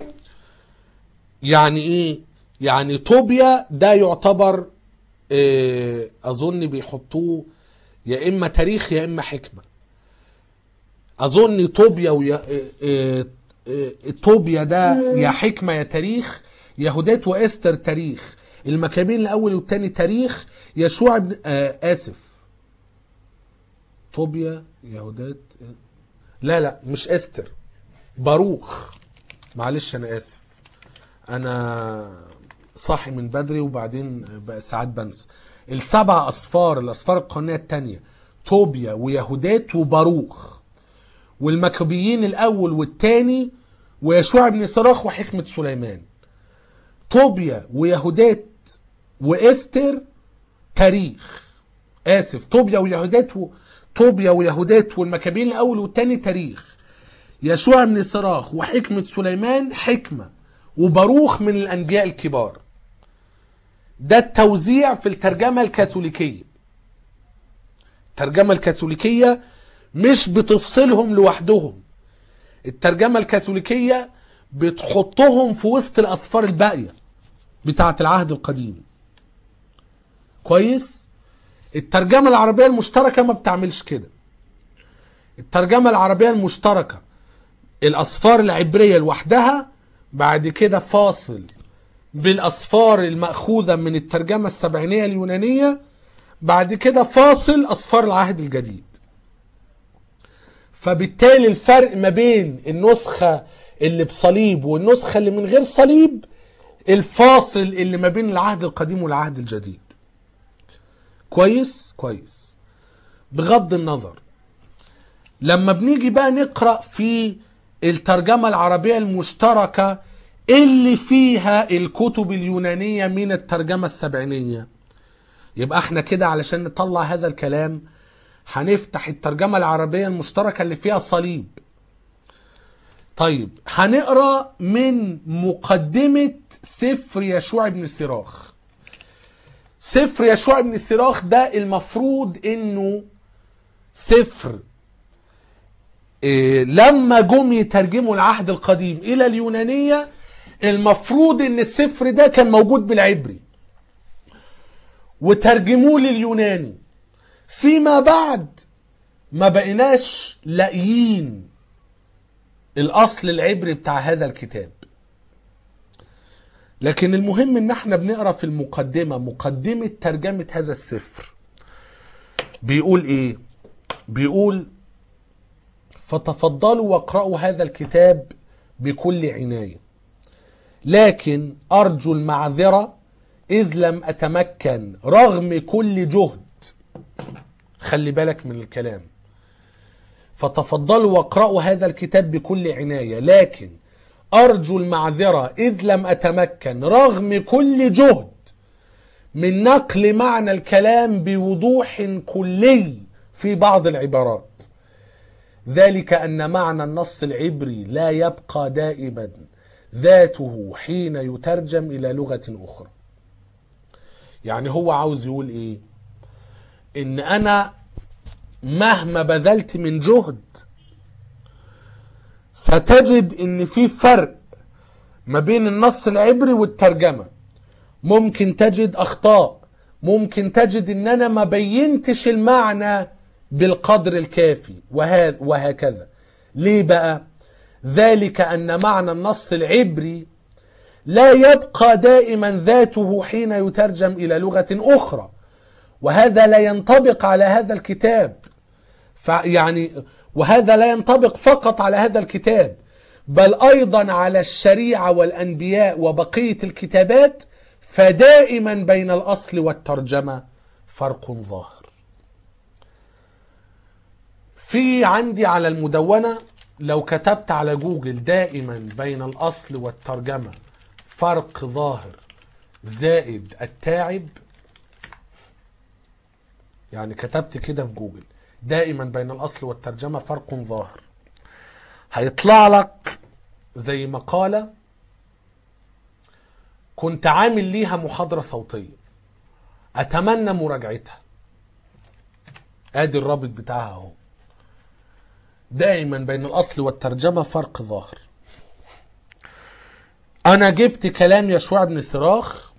يعني ايه يعني طوبيا ده يعتبر اه اظن بيحطوه يا اما تاريخ يا اما حكمة اظن طوبيا ويا اه اه طوبيا ده يا حكمة يا تاريخ يهودات واستر تاريخ المكابين الاول والثاني تاريخ يشوع بن آه اسف طوبيا يهودات لا لا مش استر باروخ معلش انا اسف انا صاحي من بدري وبعدين ساعات بنسى السبع اصفار الاصفار القانونيه الثانيه طوبيا ويهودات وباروخ والمكابيين الاول والثاني ويشوع بن صراخ وحكمه سليمان طوبيا ويهودات واستر تاريخ اسف طوبيا ويهودات و... طوبيا ويهودات والمكابين الاول والثاني تاريخ يشوع بن صراخ وحكمة سليمان حكمة وباروخ من الانبياء الكبار ده التوزيع في الترجمة الكاثوليكية الترجمة الكاثوليكية مش بتفصلهم لوحدهم الترجمة الكاثوليكية بتحطهم في وسط الأسفار الباقية بتاعة العهد القديم كويس الترجمة العربية المشتركة ما بتعملش كده الترجمة العربية المشتركة الأسفار العبرية لوحدها بعد كده فاصل بالأسفار المأخوذة من الترجمة السبعينية اليونانية بعد كده فاصل أسفار العهد الجديد فبالتالي الفرق ما بين النسخة اللي بصليب والنسخة اللي من غير صليب الفاصل اللي ما بين العهد القديم والعهد الجديد كويس كويس بغض النظر لما بنيجي بقى نقرأ في الترجمة العربية المشتركة اللي فيها الكتب اليونانية من الترجمة السبعينية يبقى احنا كده علشان نطلع هذا الكلام هنفتح الترجمة العربية المشتركة اللي فيها صليب طيب هنقرا من مقدمة سفر يشوع بن سراخ سفر يشوع بن سراخ ده المفروض انه سفر إيه لما جم يترجموا العهد القديم الى اليونانية المفروض ان السفر ده كان موجود بالعبري وترجموه لليوناني فيما بعد ما بقيناش لاقيين الاصل العبري بتاع هذا الكتاب لكن المهم ان احنا بنقرا في المقدمه مقدمه ترجمه هذا السفر بيقول ايه بيقول فتفضلوا واقرأوا هذا الكتاب بكل عناية لكن أرجو المعذرة إذ لم أتمكن رغم كل جهد خلي بالك من الكلام فتفضلوا واقرأوا هذا الكتاب بكل عناية لكن أرجو المعذرة إذ لم أتمكن رغم كل جهد من نقل معنى الكلام بوضوح كلي في بعض العبارات ذلك أن معنى النص العبري لا يبقى دائما ذاته حين يترجم إلى لغة أخرى يعني هو عاوز يقول إيه إن أنا مهما بذلت من جهد ستجد إن في فرق ما بين النص العبري والترجمة ممكن تجد أخطاء ممكن تجد إن أنا ما بينتش المعنى بالقدر الكافي وهكذا ليه بقى ذلك أن معنى النص العبري لا يبقى دائما ذاته حين يترجم إلى لغة أخرى وهذا لا ينطبق على هذا الكتاب يعني وهذا لا ينطبق فقط على هذا الكتاب بل أيضا على الشريعة والأنبياء وبقية الكتابات فدائما بين الأصل والترجمة فرق ظاهر في عندي على المدونة لو كتبت على جوجل دائما بين الأصل والترجمة فرق ظاهر زائد التاعب يعني كتبت كده في جوجل دائما بين الأصل والترجمة فرق ظاهر هيطلع لك زي مقالة كنت عامل ليها محاضرة صوتية أتمنى مراجعتها ادي الرابط بتاعها اهو دائما بين الاصل والترجمه فرق ظاهر انا جبت كلام يشوع بن سراخ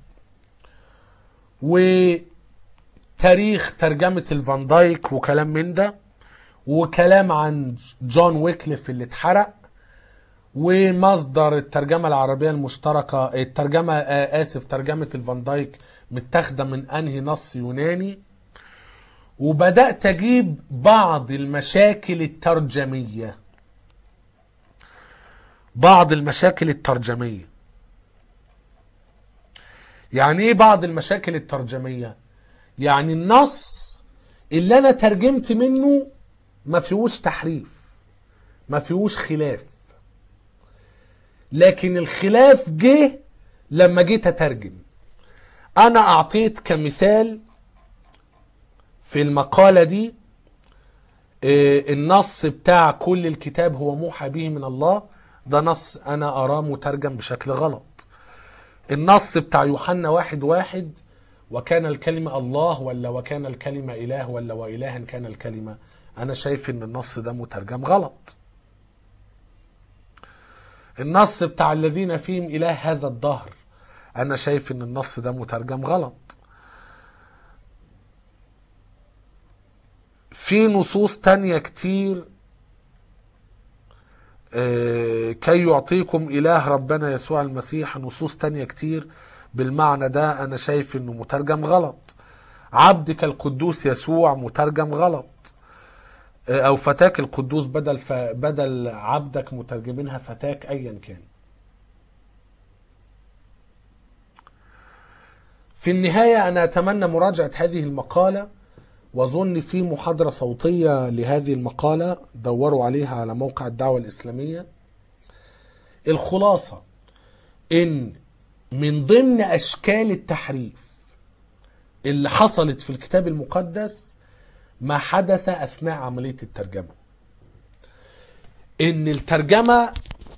وتاريخ ترجمة الفان دايك وكلام من ده وكلام عن جون ويكليف اللي اتحرق ومصدر الترجمة العربية المشتركة الترجمة آه آسف ترجمة الفان دايك متاخدة من أنهي نص يوناني وبدأت أجيب بعض المشاكل الترجمية بعض المشاكل الترجمية يعني ايه بعض المشاكل الترجمية يعني النص اللي انا ترجمت منه ما فيهوش تحريف ما فيهوش خلاف لكن الخلاف جه لما جيت اترجم انا اعطيت كمثال في المقالة دي النص بتاع كل الكتاب هو موحى به من الله ده نص انا اراه مترجم بشكل غلط النص بتاع يوحنا واحد واحد وكان الكلمة الله ولا وكان الكلمة إله ولا وإلها كان الكلمة أنا شايف إن النص ده مترجم غلط النص بتاع الذين فيهم إله هذا الدهر أنا شايف إن النص ده مترجم غلط في نصوص تانية كتير كي يعطيكم إله ربنا يسوع المسيح نصوص تانية كتير بالمعنى ده أنا شايف إنه مترجم غلط عبدك القدوس يسوع مترجم غلط أو فتاك القدوس بدل ف... بدل عبدك مترجمينها فتاك أيا كان في النهاية أنا أتمنى مراجعة هذه المقالة واظن في محاضرة صوتية لهذه المقالة دوروا عليها على موقع الدعوة الإسلامية الخلاصة إن من ضمن أشكال التحريف اللي حصلت في الكتاب المقدس ما حدث أثناء عملية الترجمة إن الترجمة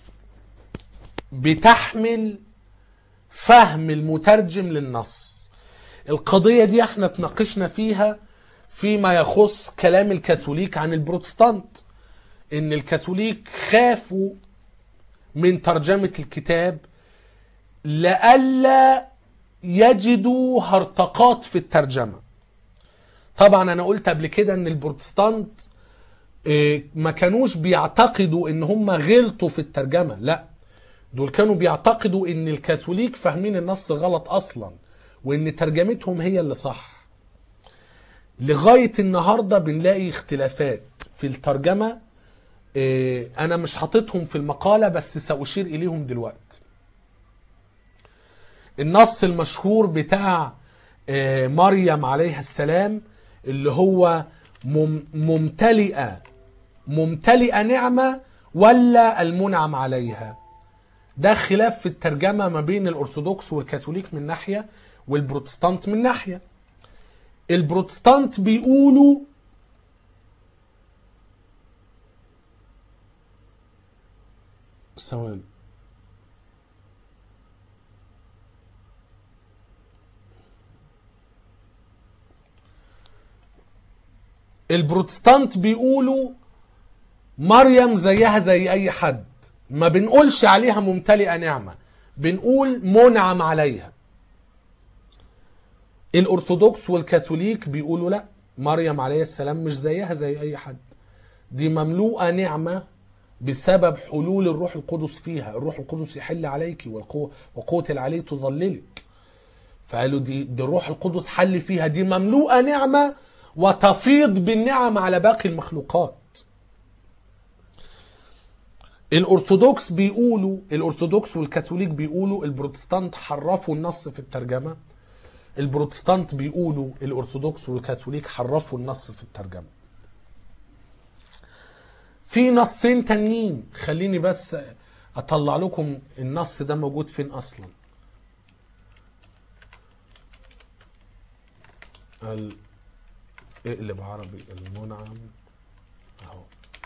بتحمل فهم المترجم للنص القضية دي احنا تناقشنا فيها فيما يخص كلام الكاثوليك عن البروتستانت ان الكاثوليك خافوا من ترجمة الكتاب لئلا يجدوا هرطقات في الترجمة طبعا انا قلت قبل كده ان البروتستانت إيه، ما كانوش بيعتقدوا ان هم غلطوا في الترجمة لا دول كانوا بيعتقدوا ان الكاثوليك فاهمين النص غلط اصلا وان ترجمتهم هي اللي صح لغاية النهاردة بنلاقي اختلافات في الترجمة إيه، انا مش حاططهم في المقالة بس سأشير اليهم دلوقتي النص المشهور بتاع آه، مريم عليها السلام اللي هو مم- ممتلئة ممتلئة نعمة ولا المنعم عليها ده خلاف في الترجمة ما بين الأرثوذكس والكاثوليك من ناحية والبروتستانت من ناحية البروتستانت بيقولوا ثواني البروتستانت بيقولوا مريم زيها زي اي حد ما بنقولش عليها ممتلئه نعمه بنقول منعم عليها الارثوذكس والكاثوليك بيقولوا لا مريم عليه السلام مش زيها زي اي حد دي مملوءه نعمه بسبب حلول الروح القدس فيها الروح القدس يحل عليك والقوه وقوه العلي تظللك فقالوا دي دي الروح القدس حل فيها دي مملوءه نعمه وتفيض بالنعم على باقي المخلوقات الارثوذكس بيقولوا الارثوذكس والكاثوليك بيقولوا البروتستانت حرفوا النص في الترجمه البروتستانت بيقولوا الارثوذكس والكاثوليك حرفوا النص في الترجمه في نصين تانيين خليني بس اطلع لكم النص ده موجود فين اصلا ال... اقلب عربي المنعم اهو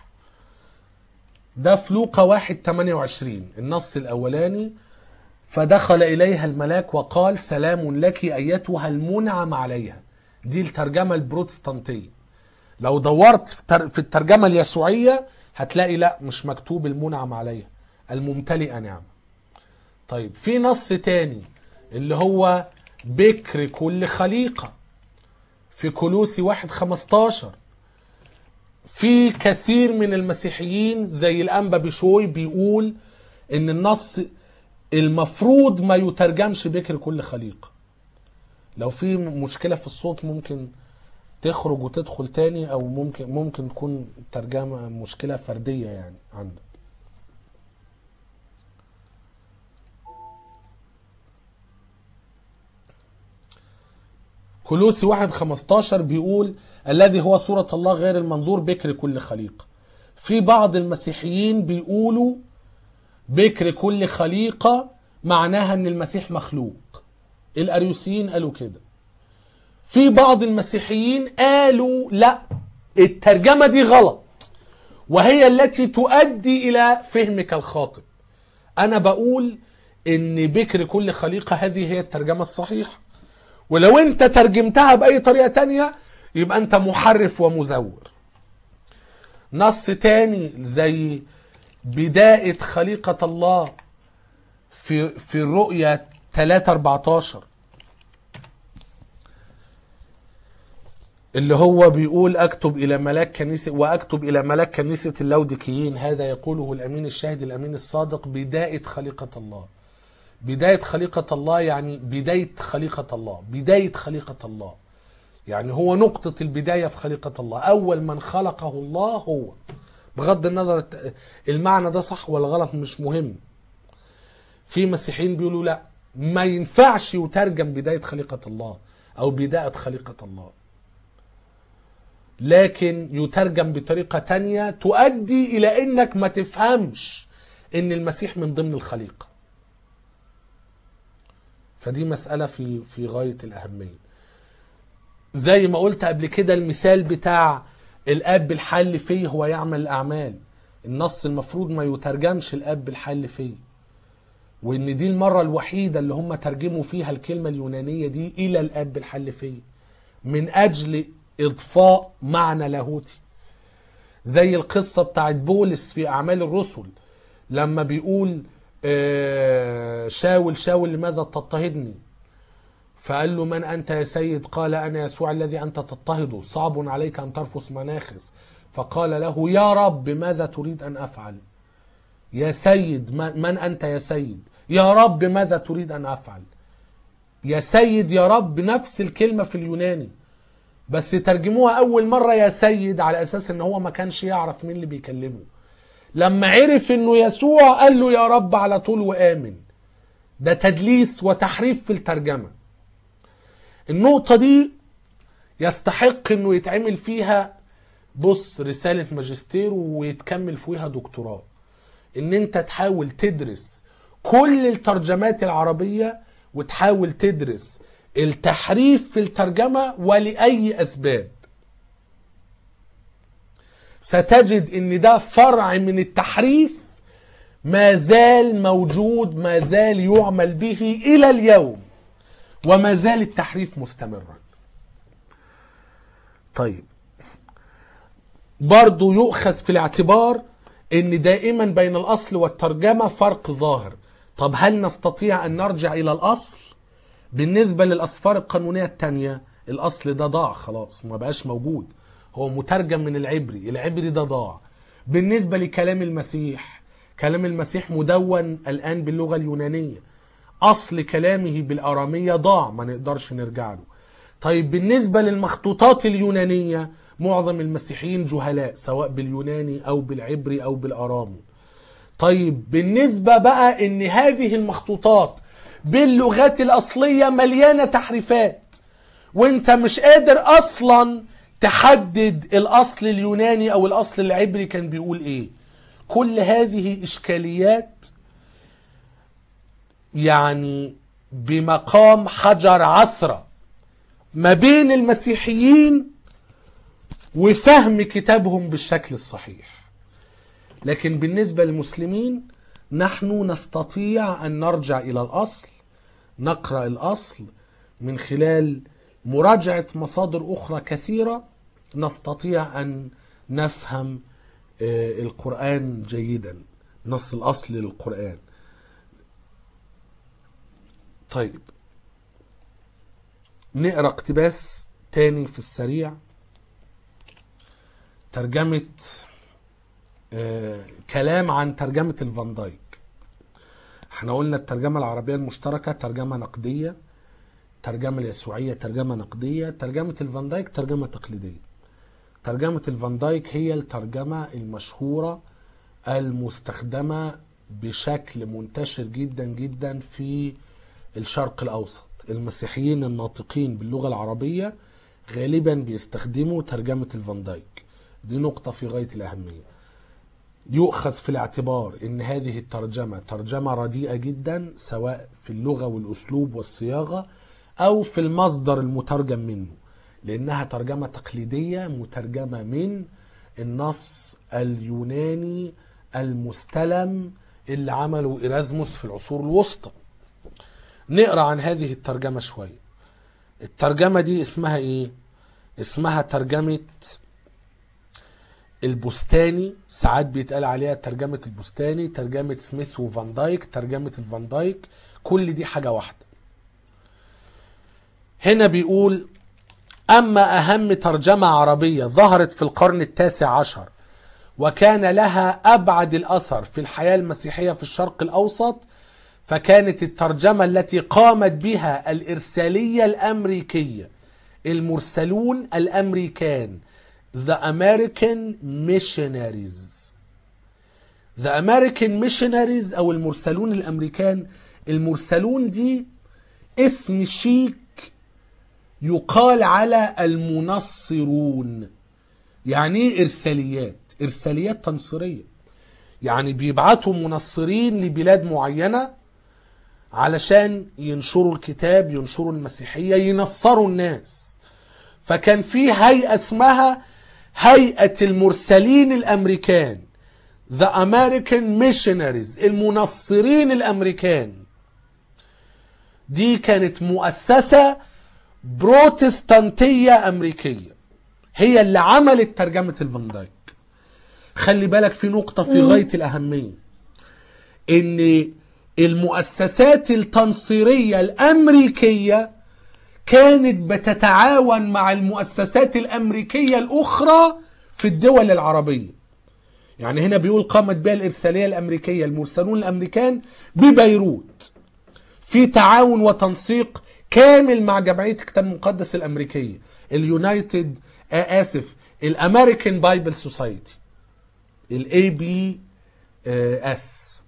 ده في لوقا 1 28 النص الاولاني فدخل اليها الملاك وقال سلام لك ايتها المنعم عليها دي الترجمه البروتستانتيه لو دورت في تر- في الترجمه اليسوعيه هتلاقي لا مش مكتوب المنعم عليها الممتلئه نعمه طيب في نص تاني اللي هو بكر كل خليقه في كولوسي واحد خمستاشر في كثير من المسيحيين زي الأنبا بشوي بيقول إن النص المفروض ما يترجمش بكر كل خليقة لو في مشكلة في الصوت ممكن تخرج وتدخل تاني أو ممكن ممكن تكون ترجمة مشكلة فردية يعني عندك كلوسي واحد خمستاشر بيقول الذي هو صورة الله غير المنظور بكر كل خليقة في بعض المسيحيين بيقولوا بكر كل خليقة معناها ان المسيح مخلوق الاريوسيين قالوا كده في بعض المسيحيين قالوا لا الترجمة دي غلط وهي التي تؤدي الى فهمك الخاطئ انا بقول ان بكر كل خليقة هذه هي الترجمة الصحيحة ولو انت ترجمتها بأي طريقة تانية يبقى انت محرف ومزور نص تاني زي بداية خليقة الله في في الرؤيا 3 14 اللي هو بيقول اكتب الى ملاك كنيسه واكتب الى ملاك كنيسه اللودكيين هذا يقوله الامين الشاهد الامين الصادق بدايه خليقه الله بدايه خليقه الله يعني بدايه خليقه الله بدايه خليقه الله يعني هو نقطه البدايه في خليقه الله اول من خلقه الله هو بغض النظر الت- المعنى ده صح ولا غلط مش مهم في مسيحيين بيقولوا لا ما ينفعش يترجم بدايه خليقه الله او بدايه خليقه الله لكن يترجم بطريقة تانية تؤدي إلى إنك ما تفهمش إن المسيح من ضمن الخليقة فدي مسألة في في غاية الأهمية زي ما قلت قبل كده المثال بتاع الأب الحل فيه هو يعمل الأعمال النص المفروض ما يترجمش الأب الحل فيه وإن دي المرة الوحيدة اللي هم ترجموا فيها الكلمة اليونانية دي إلى الأب الحل فيه من أجل إضفاء معنى لاهوتي زي القصة بتاعت بولس في أعمال الرسل لما بيقول آه، شاول شاول لماذا تضطهدني فقال له من أنت يا سيد قال أنا يسوع الذي أنت تضطهده صعب عليك أن ترفس مناخس فقال له يا رب ماذا تريد أن أفعل يا سيد ما- من أنت يا سيد يا رب ماذا تريد أن أفعل يا سيد يا رب نفس الكلمة في اليوناني بس ترجموها أول مرة يا سيد على أساس إن هو ما كانش يعرف مين اللي بيكلمه لما عرف إنه يسوع قال له يا رب على طول وآمن ده تدليس وتحريف في الترجمة النقطة دي يستحق إنه يتعمل فيها بص رسالة ماجستير ويتكمل فيها دكتوراه ان انت تحاول تدرس كل الترجمات العربية وتحاول تدرس التحريف في الترجمة ولأي أسباب ستجد ان ده فرع من التحريف ما زال موجود ما زال يعمل به إلى اليوم وما زال التحريف مستمرا طيب برضو يؤخذ في الاعتبار ان دائما بين الاصل والترجمه فرق ظاهر طب هل نستطيع ان نرجع الى الاصل بالنسبه للاسفار القانونيه التانية الاصل ده ضاع خلاص ما بقاش موجود هو مترجم من العبري العبري ده ضاع بالنسبه لكلام المسيح كلام المسيح مدون الان باللغه اليونانيه اصل كلامه بالاراميه ضاع ما نقدرش نرجع له طيب بالنسبة للمخطوطات اليونانية معظم المسيحيين جهلاء سواء باليوناني أو بالعبري أو بالأرامي طيب بالنسبة بقى ان هذه المخطوطات باللغات الأصلية مليانة تحريفات وانت مش قادر أصلا تحدد الأصل اليوناني أو الأصل العبري كان بيقول إيه كل هذه إشكاليات يعني بمقام حجر عثره ما بين المسيحيين وفهم كتابهم بالشكل الصحيح لكن بالنسبة للمسلمين نحن نستطيع أن نرجع إلى الأصل نقرأ الأصل من خلال مراجعة مصادر أخرى كثيرة نستطيع أن نفهم آه، القرآن جيدا نص الأصل للقرآن طيب نقرا اقتباس تاني في السريع ترجمة آه كلام عن ترجمة الفان دايك احنا قلنا الترجمة العربية المشتركة ترجمة نقدية الترجمة اليسوعية ترجمة نقدية ترجمة الفان دايك ترجمة تقليدية ترجمة الفان دايك هي الترجمة المشهورة المستخدمة بشكل منتشر جدا جدا في الشرق الأوسط المسيحيين الناطقين باللغة العربية غالبا بيستخدموا ترجمة الفان دايك دي نقطة في غاية الأهمية يؤخذ في الاعتبار ان هذه الترجمة ترجمة رديئة جدا سواء في اللغة والاسلوب والصياغة او في المصدر المترجم منه لانها ترجمة تقليدية مترجمة من النص اليوناني المستلم اللي عمله إرازموس في العصور الوسطى نقرا عن هذه الترجمة شوية الترجمة دي اسمها ايه اسمها ترجمة البستاني ساعات بيتقال عليها ترجمة البستاني ترجمة سميث وفان دايك ترجمة الفان دايك كل دي حاجة واحدة هنا بيقول أما أهم ترجمة عربية ظهرت في القرن التاسع عشر وكان لها أبعد الأثر في الحياة المسيحية في الشرق الأوسط فكانت الترجمة التي قامت بها الإرسالية الأمريكية المرسلون الأمريكان The American Missionaries The American Missionaries أو المرسلون الأمريكان المرسلون دي اسم شيك يقال على المنصرون يعني ايه إرساليات إرساليات تنصيرية يعني بيبعتوا منصرين لبلاد معينة علشان ينشروا الكتاب ينشروا المسيحية ينصروا الناس فكان في هيئة اسمها هيئة المرسلين الأمريكان The American Missionaries المنصرين الأمريكان دي كانت مؤسسة بروتستانتية أمريكية هي اللي عملت ترجمة الفان دايك خلي بالك في نقطة في غاية الأهمية إن المؤسسات التنصيرية الأمريكية كانت بتتعاون مع المؤسسات الأمريكية الأخرى في الدول العربية يعني هنا بيقول قامت بها الإرسالية الأمريكية المرسلون الأمريكان ببيروت في تعاون وتنسيق كامل مع جمعية الكتاب المقدس الأمريكية اليونايتد آه آسف الأمريكان بايبل سوسايتي الاي بي اس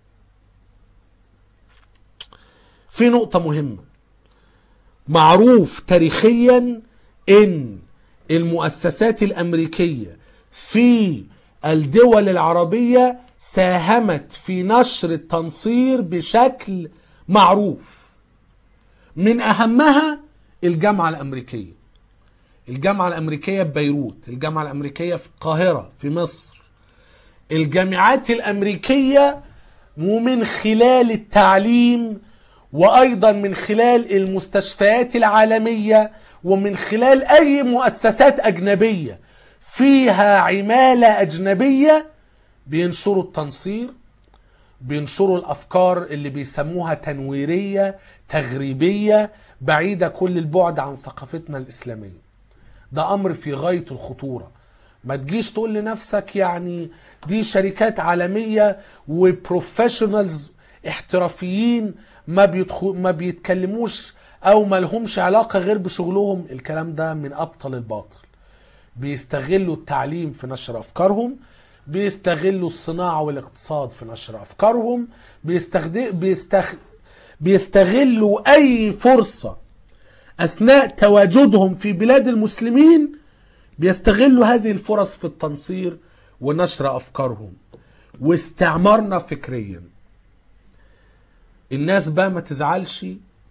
في نقطة مهمة معروف تاريخيا ان المؤسسات الامريكية في الدول العربية ساهمت في نشر التنصير بشكل معروف من اهمها الجامعة الامريكية الجامعة الامريكية ببيروت الجامعة الامريكية في القاهرة في مصر الجامعات الامريكيه ومن خلال التعليم وايضا من خلال المستشفيات العالميه ومن خلال اي مؤسسات اجنبيه فيها عماله اجنبيه بينشروا التنصير بينشروا الافكار اللي بيسموها تنويريه تغريبيه بعيده كل البعد عن ثقافتنا الاسلاميه ده امر في غايه الخطوره ما تجيش تقول لنفسك يعني دي شركات عالميه وبروفيشنالز احترافيين ما بيدخل ما بيتكلموش او ما لهمش علاقه غير بشغلهم الكلام ده من ابطل الباطل بيستغلوا التعليم في نشر افكارهم بيستغلوا الصناعه والاقتصاد في نشر افكارهم بيستخد... بيستخ... بيستغلوا اي فرصه اثناء تواجدهم في بلاد المسلمين بيستغلوا هذه الفرص في التنصير ونشر افكارهم واستعمارنا فكريا الناس بقى ما تزعلش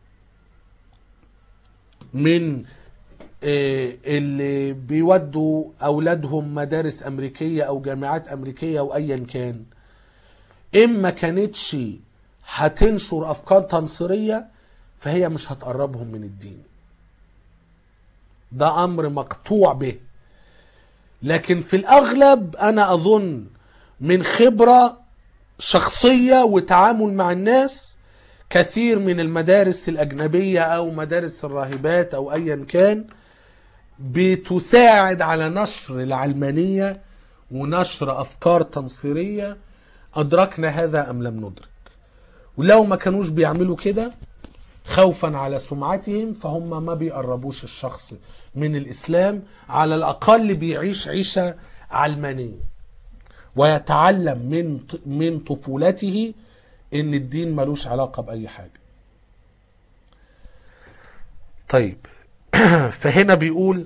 من آه، اللي بيودوا اولادهم مدارس امريكيه او جامعات امريكيه او ايا كان اما كانتش هتنشر افكار تنصيريه فهي مش هتقربهم من الدين ده امر مقطوع به لكن في الاغلب انا اظن من خبره شخصيه وتعامل مع الناس كثير من المدارس الاجنبيه او مدارس الراهبات او ايا كان بتساعد على نشر العلمانيه ونشر افكار تنصيريه ادركنا هذا ام لم ندرك ولو ما كانوش بيعملوا كده خوفا على سمعتهم فهم ما بيقربوش الشخص من الاسلام على الاقل بيعيش عيشه علمانيه ويتعلم من من طفولته ان الدين ملوش علاقه باي حاجه طيب فهنا بيقول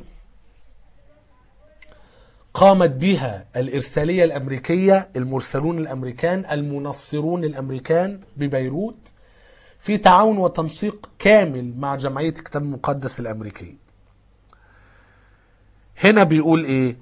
قامت بها الإرسالية الأمريكية المرسلون الأمريكان المنصرون الأمريكان ببيروت في تعاون وتنسيق كامل مع جمعية الكتاب المقدس الأمريكية هنا بيقول إيه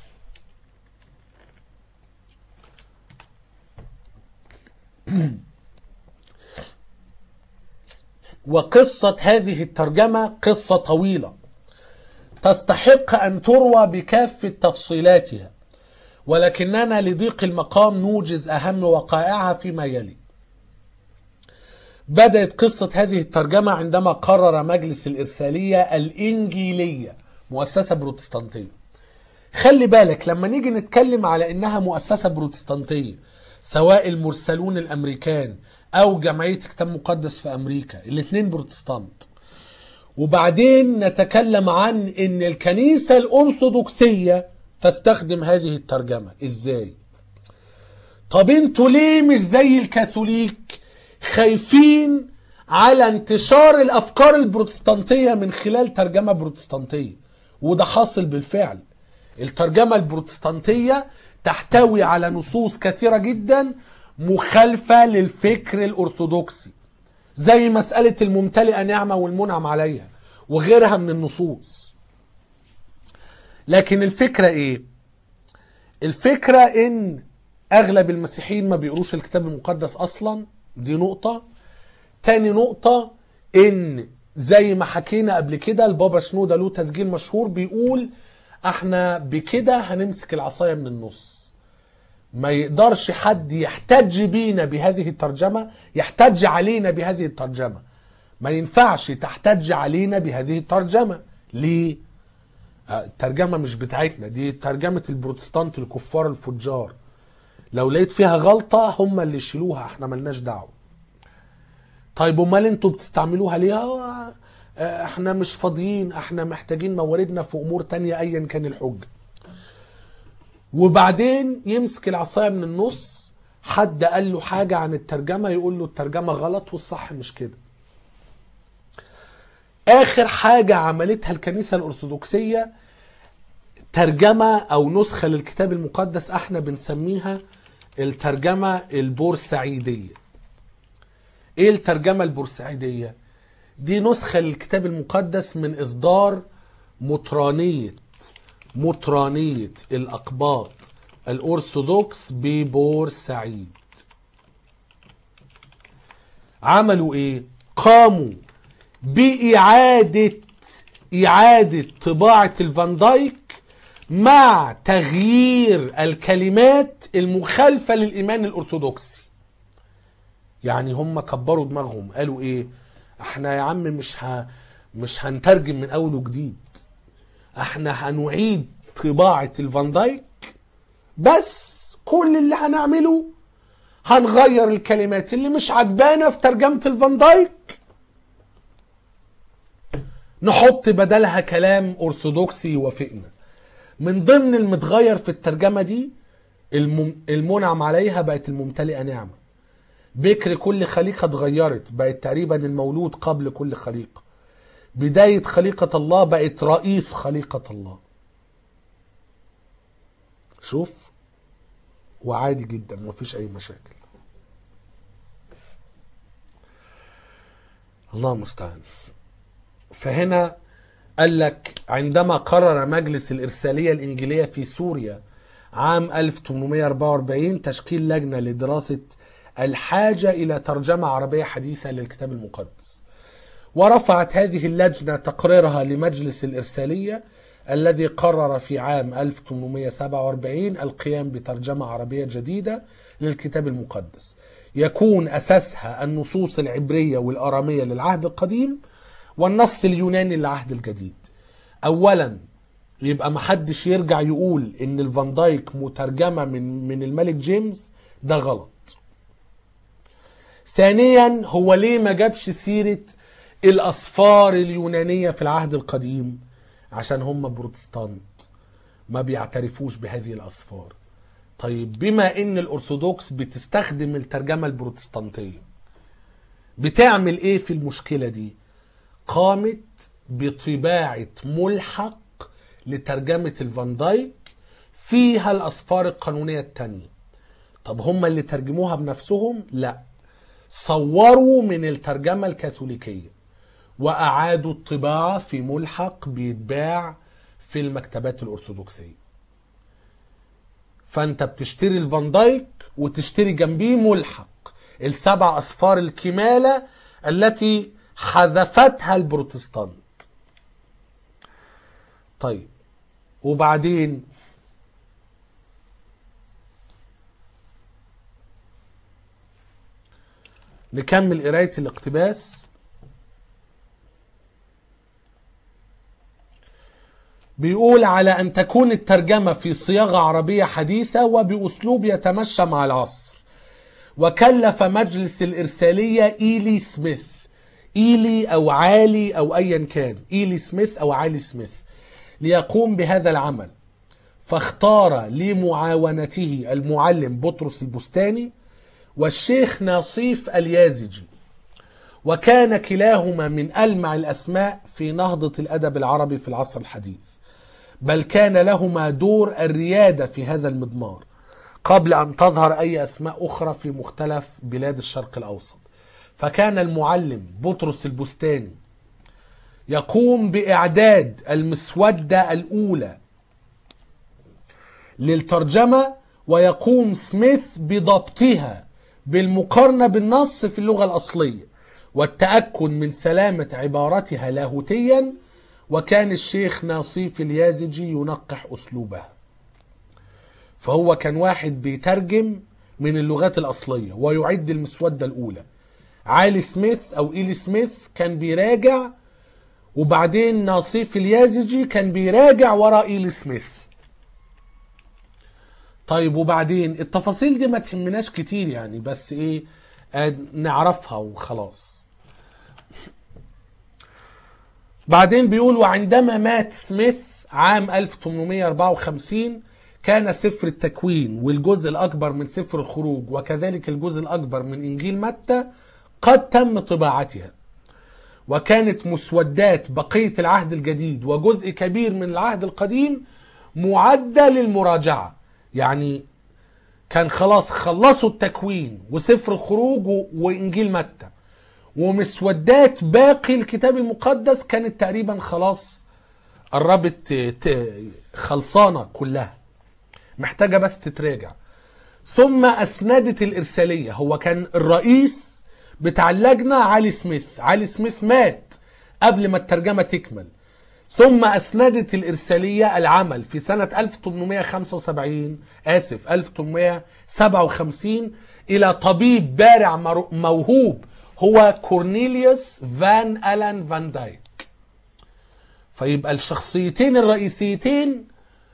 وقصة هذه الترجمة قصة طويلة تستحق أن تروى بكافة تفصيلاتها ولكننا لضيق المقام نوجز أهم وقائعها فيما يلي بدأت قصة هذه الترجمة عندما قرر مجلس الإرسالية الإنجيلية مؤسسة بروتستانتية خلي بالك لما نيجي نتكلم على إنها مؤسسة بروتستانتية سواء المرسلون الأمريكان أو جمعية كتاب مقدس في أمريكا الاثنين بروتستانت وبعدين نتكلم عن ان الكنيسة الارثوذكسية تستخدم هذه الترجمة ازاي طب انتوا ليه مش زي الكاثوليك خايفين على انتشار الافكار البروتستانتية من خلال ترجمة بروتستانتية وده حاصل بالفعل الترجمة البروتستانتية تحتوي على نصوص كثيرة جدا مخالفة للفكر الارثوذكسي زي مسألة الممتلئة نعمة والمنعم عليها وغيرها من النصوص لكن الفكرة ايه الفكرة ان اغلب المسيحيين ما بيقروش الكتاب المقدس اصلا دي نقطة تاني نقطة ان زي ما حكينا قبل كده البابا شنودة له تسجيل مشهور بيقول احنا بكده هنمسك العصاية من النص ما يقدرش حد يحتج بينا بهذه الترجمة يحتج علينا بهذه الترجمة ما ينفعش تحتج علينا بهذه الترجمة ليه آه، الترجمة مش بتاعتنا دي ترجمة البروتستانت الكفار الفجار لو لقيت فيها غلطة هم اللي يشيلوها احنا ملناش دعوة طيب امال انتوا بتستعملوها ليه آه، آه، احنا مش فاضيين احنا محتاجين مواردنا في امور تانية ايا كان الحجة وبعدين يمسك العصاية من النص حد قال له حاجة عن الترجمة يقول له الترجمة غلط والصح مش كده اخر حاجة عملتها الكنيسة الارثوذكسية ترجمة او نسخة للكتاب المقدس احنا بنسميها الترجمة البورسعيدية ايه الترجمة البورسعيدية دي نسخة للكتاب المقدس من اصدار مطرانية مطرانية الاقباط الارثوذكس ببورسعيد عملوا ايه قاموا بإعادة إعادة طباعة الفان دايك مع تغيير الكلمات المخالفة للإيمان الأرثوذكسي يعني هم كبروا دماغهم قالوا إيه احنا يا عم مش ه... مش هنترجم من أول وجديد احنا هنعيد طباعة الفان دايك بس كل اللي هنعمله هنغير الكلمات اللي مش عجبانا في ترجمة الفان دايك نحط بدلها كلام أرثوذكسي يوافقنا من ضمن المتغير في الترجمة دي الم- المنعم عليها بقت الممتلئة نعمة بكر كل خليقة اتغيرت بقت تقريبا المولود قبل كل خليقة بداية خليقة الله بقت رئيس خليقة الله شوف وعادي جدا مفيش أي مشاكل الله المستعان فهنا قال لك عندما قرر مجلس الإرسالية الإنجيلية في سوريا عام 1844 تشكيل لجنة لدراسة الحاجة إلى ترجمة عربية حديثة للكتاب المقدس ورفعت هذه اللجنة تقريرها لمجلس الإرسالية الذي قرر في عام 1847 القيام بترجمة عربية جديدة للكتاب المقدس يكون أساسها النصوص العبرية والأرامية للعهد القديم والنص اليوناني للعهد الجديد اولا يبقى محدش يرجع يقول ان الفان دايك مترجمه من من الملك جيمس ده غلط ثانيا هو ليه ما جابش سيره الاسفار اليونانيه في العهد القديم عشان هم بروتستانت ما بيعترفوش بهذه الاسفار طيب بما ان الارثوذكس بتستخدم الترجمه البروتستانتيه بتعمل ايه في المشكله دي قامت بطباعة ملحق لترجمة الفان دايك فيها الأسفار القانونية التانية طب هم اللي ترجموها بنفسهم؟ لا صوروا من الترجمة الكاثوليكية وأعادوا الطباعة في ملحق بيتباع في المكتبات الأرثوذكسية فأنت بتشتري الفان دايك وتشتري جنبيه ملحق السبع أسفار الكمالة التي حذفتها البروتستانت طيب وبعدين نكمل قراية الاقتباس بيقول على أن تكون الترجمة في صياغة عربية حديثة وبأسلوب يتمشى مع العصر وكلف مجلس الإرسالية إيلي سميث إيلي أو عالي أو أيا كان إيلي سميث أو عالي سميث ليقوم بهذا العمل فاختار لمعاونته المعلم بطرس البستاني والشيخ ناصيف اليازجي وكان كلاهما من ألمع الأسماء في نهضة الأدب العربي في العصر الحديث بل كان لهما دور الريادة في هذا المضمار قبل أن تظهر أي أسماء أخرى في مختلف بلاد الشرق الأوسط فكان المعلم بطرس البستاني يقوم بإعداد المسودة الأولى للترجمة ويقوم سميث بضبطها بالمقارنة بالنص في اللغة الأصلية والتأكد من سلامة عبارتها لاهوتيا وكان الشيخ ناصيف اليازجي ينقح أسلوبها فهو كان واحد بيترجم من اللغات الأصلية ويعد المسودة الأولى عالي سميث أو إيلي سميث كان بيراجع وبعدين ناصيف اليازجي كان بيراجع ورا إيلي سميث طيب وبعدين التفاصيل دي ما تهمناش كتير يعني بس ايه آه، نعرفها وخلاص بعدين بيقول وعندما مات سميث عام 1854 كان سفر التكوين والجزء الأكبر من سفر الخروج وكذلك الجزء الأكبر من إنجيل متى قد تم طباعتها وكانت مسودات بقية العهد الجديد وجزء كبير من العهد القديم معدة للمراجعة يعني كان خلاص خلصوا التكوين وسفر الخروج و- وإنجيل متى ومسودات باقي الكتاب المقدس كانت تقريبا خلاص قربت ت- ت- خلصانة كلها محتاجة بس تتراجع ثم أسندت الإرسالية هو كان الرئيس بتاع اللجنة علي سميث علي سميث مات قبل ما الترجمة تكمل ثم أسندت الإرسالية العمل في سنة 1875 آسف 1857 إلى طبيب بارع مرو- موهوب هو كورنيليوس فان ألان فان دايك فيبقى الشخصيتين الرئيسيتين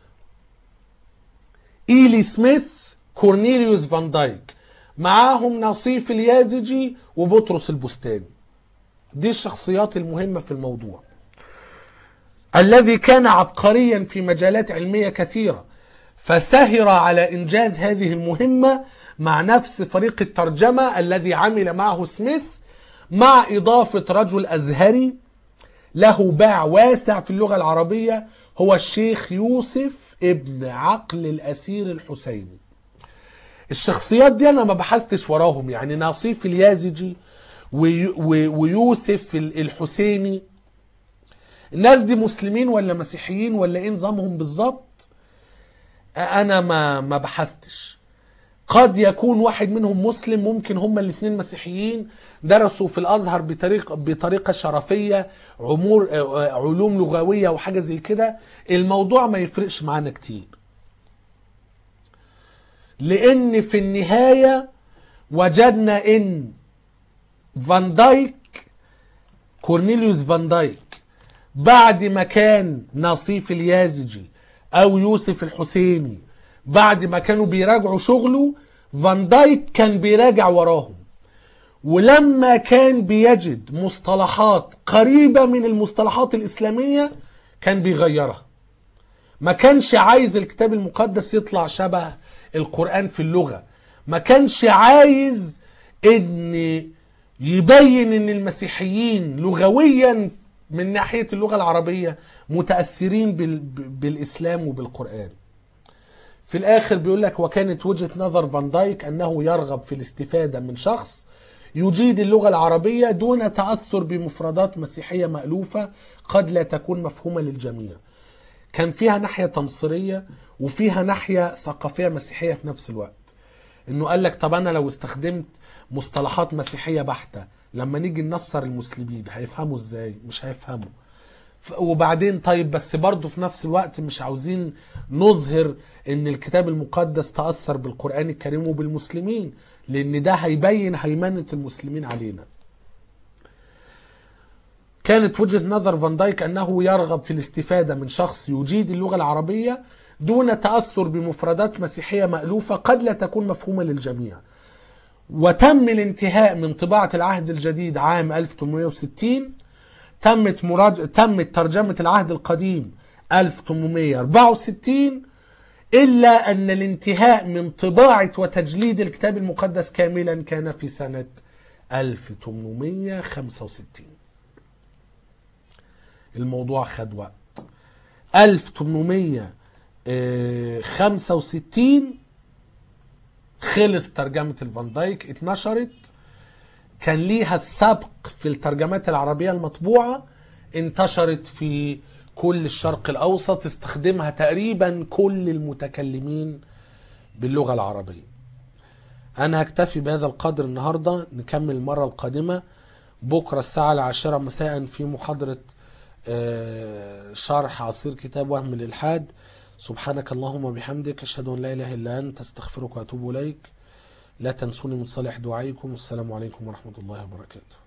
إيلي سميث كورنيليوس فان دايك معاهم نصيف اليازجي وبطرس البستاني دي الشخصيات المهمة في الموضوع الذي كان عبقريا في مجالات علمية كثيرة فسهر على إنجاز هذه المهمة مع نفس فريق الترجمة الذي عمل معه سميث مع إضافة رجل أزهري له باع واسع في اللغة العربية هو الشيخ يوسف ابن عقل الأسير الحسيني الشخصيات دي أنا ما بحثتش وراهم يعني ناصيف اليازجي وي- و- ويوسف ال- الحسيني الناس دي مسلمين ولا مسيحيين ولا ايه نظامهم بالظبط انا ما ما بحثتش قد يكون واحد منهم مسلم ممكن هما الاثنين مسيحيين درسوا في الازهر بطريقه بطريقه شرفيه عمور آه، علوم لغويه وحاجه زي كده الموضوع ما يفرقش معانا كتير لان في النهايه وجدنا ان فان دايك كورنيليوس فان دايك بعد ما كان نصيف اليازجي او يوسف الحسيني بعد ما كانوا بيراجعوا شغله فان دايك كان بيراجع وراهم ولما كان بيجد مصطلحات قريبة من المصطلحات الإسلامية كان بيغيرها ما كانش عايز الكتاب المقدس يطلع شبه القرآن في اللغة ما كانش عايز ان يبين ان المسيحيين لغويا من ناحية اللغة العربية متأثرين بال- بالإسلام وبالقرآن في الآخر بيقول لك وكانت وجهة نظر فان دايك أنه يرغب في الاستفادة من شخص يجيد اللغة العربية دون تأثر بمفردات مسيحية مألوفة قد لا تكون مفهومة للجميع كان فيها ناحية تنصيرية وفيها ناحية ثقافية مسيحية في نفس الوقت انه قال لك طب انا لو استخدمت مصطلحات مسيحية بحتة لما نيجي ننصر المسلمين هيفهموا ازاي مش هيفهموا ف- وبعدين طيب بس برضه في نفس الوقت مش عاوزين نظهر ان الكتاب المقدس تأثر بالقرآن الكريم وبالمسلمين لان ده هيبين هيمنة المسلمين علينا كانت وجهة نظر فان دايك أنه يرغب في الاستفادة من شخص يجيد اللغة العربية دون تأثر بمفردات مسيحية مألوفة قد لا تكون مفهومة للجميع وتم الانتهاء من طباعة العهد الجديد عام 1860 تمت مراج... تمت ترجمة العهد القديم 1864 إلا أن الانتهاء من طباعة وتجليد الكتاب المقدس كاملا كان في سنة 1865 الموضوع خد وقت 1865 خلص ترجمة الفان دايك اتنشرت كان ليها السبق في الترجمات العربية المطبوعة انتشرت في كل الشرق الأوسط استخدمها تقريبا كل المتكلمين باللغة العربية أنا هكتفي بهذا القدر النهاردة نكمل المرة القادمة بكرة الساعة العاشرة مساء في محاضرة آه، شرح عصير كتاب وهم الإلحاد سبحانك اللهم وبحمدك أشهد أن لا إله إلا أنت أستغفرك وأتوب إليك لا تنسوني من صالح دعائكم والسلام عليكم ورحمة الله وبركاته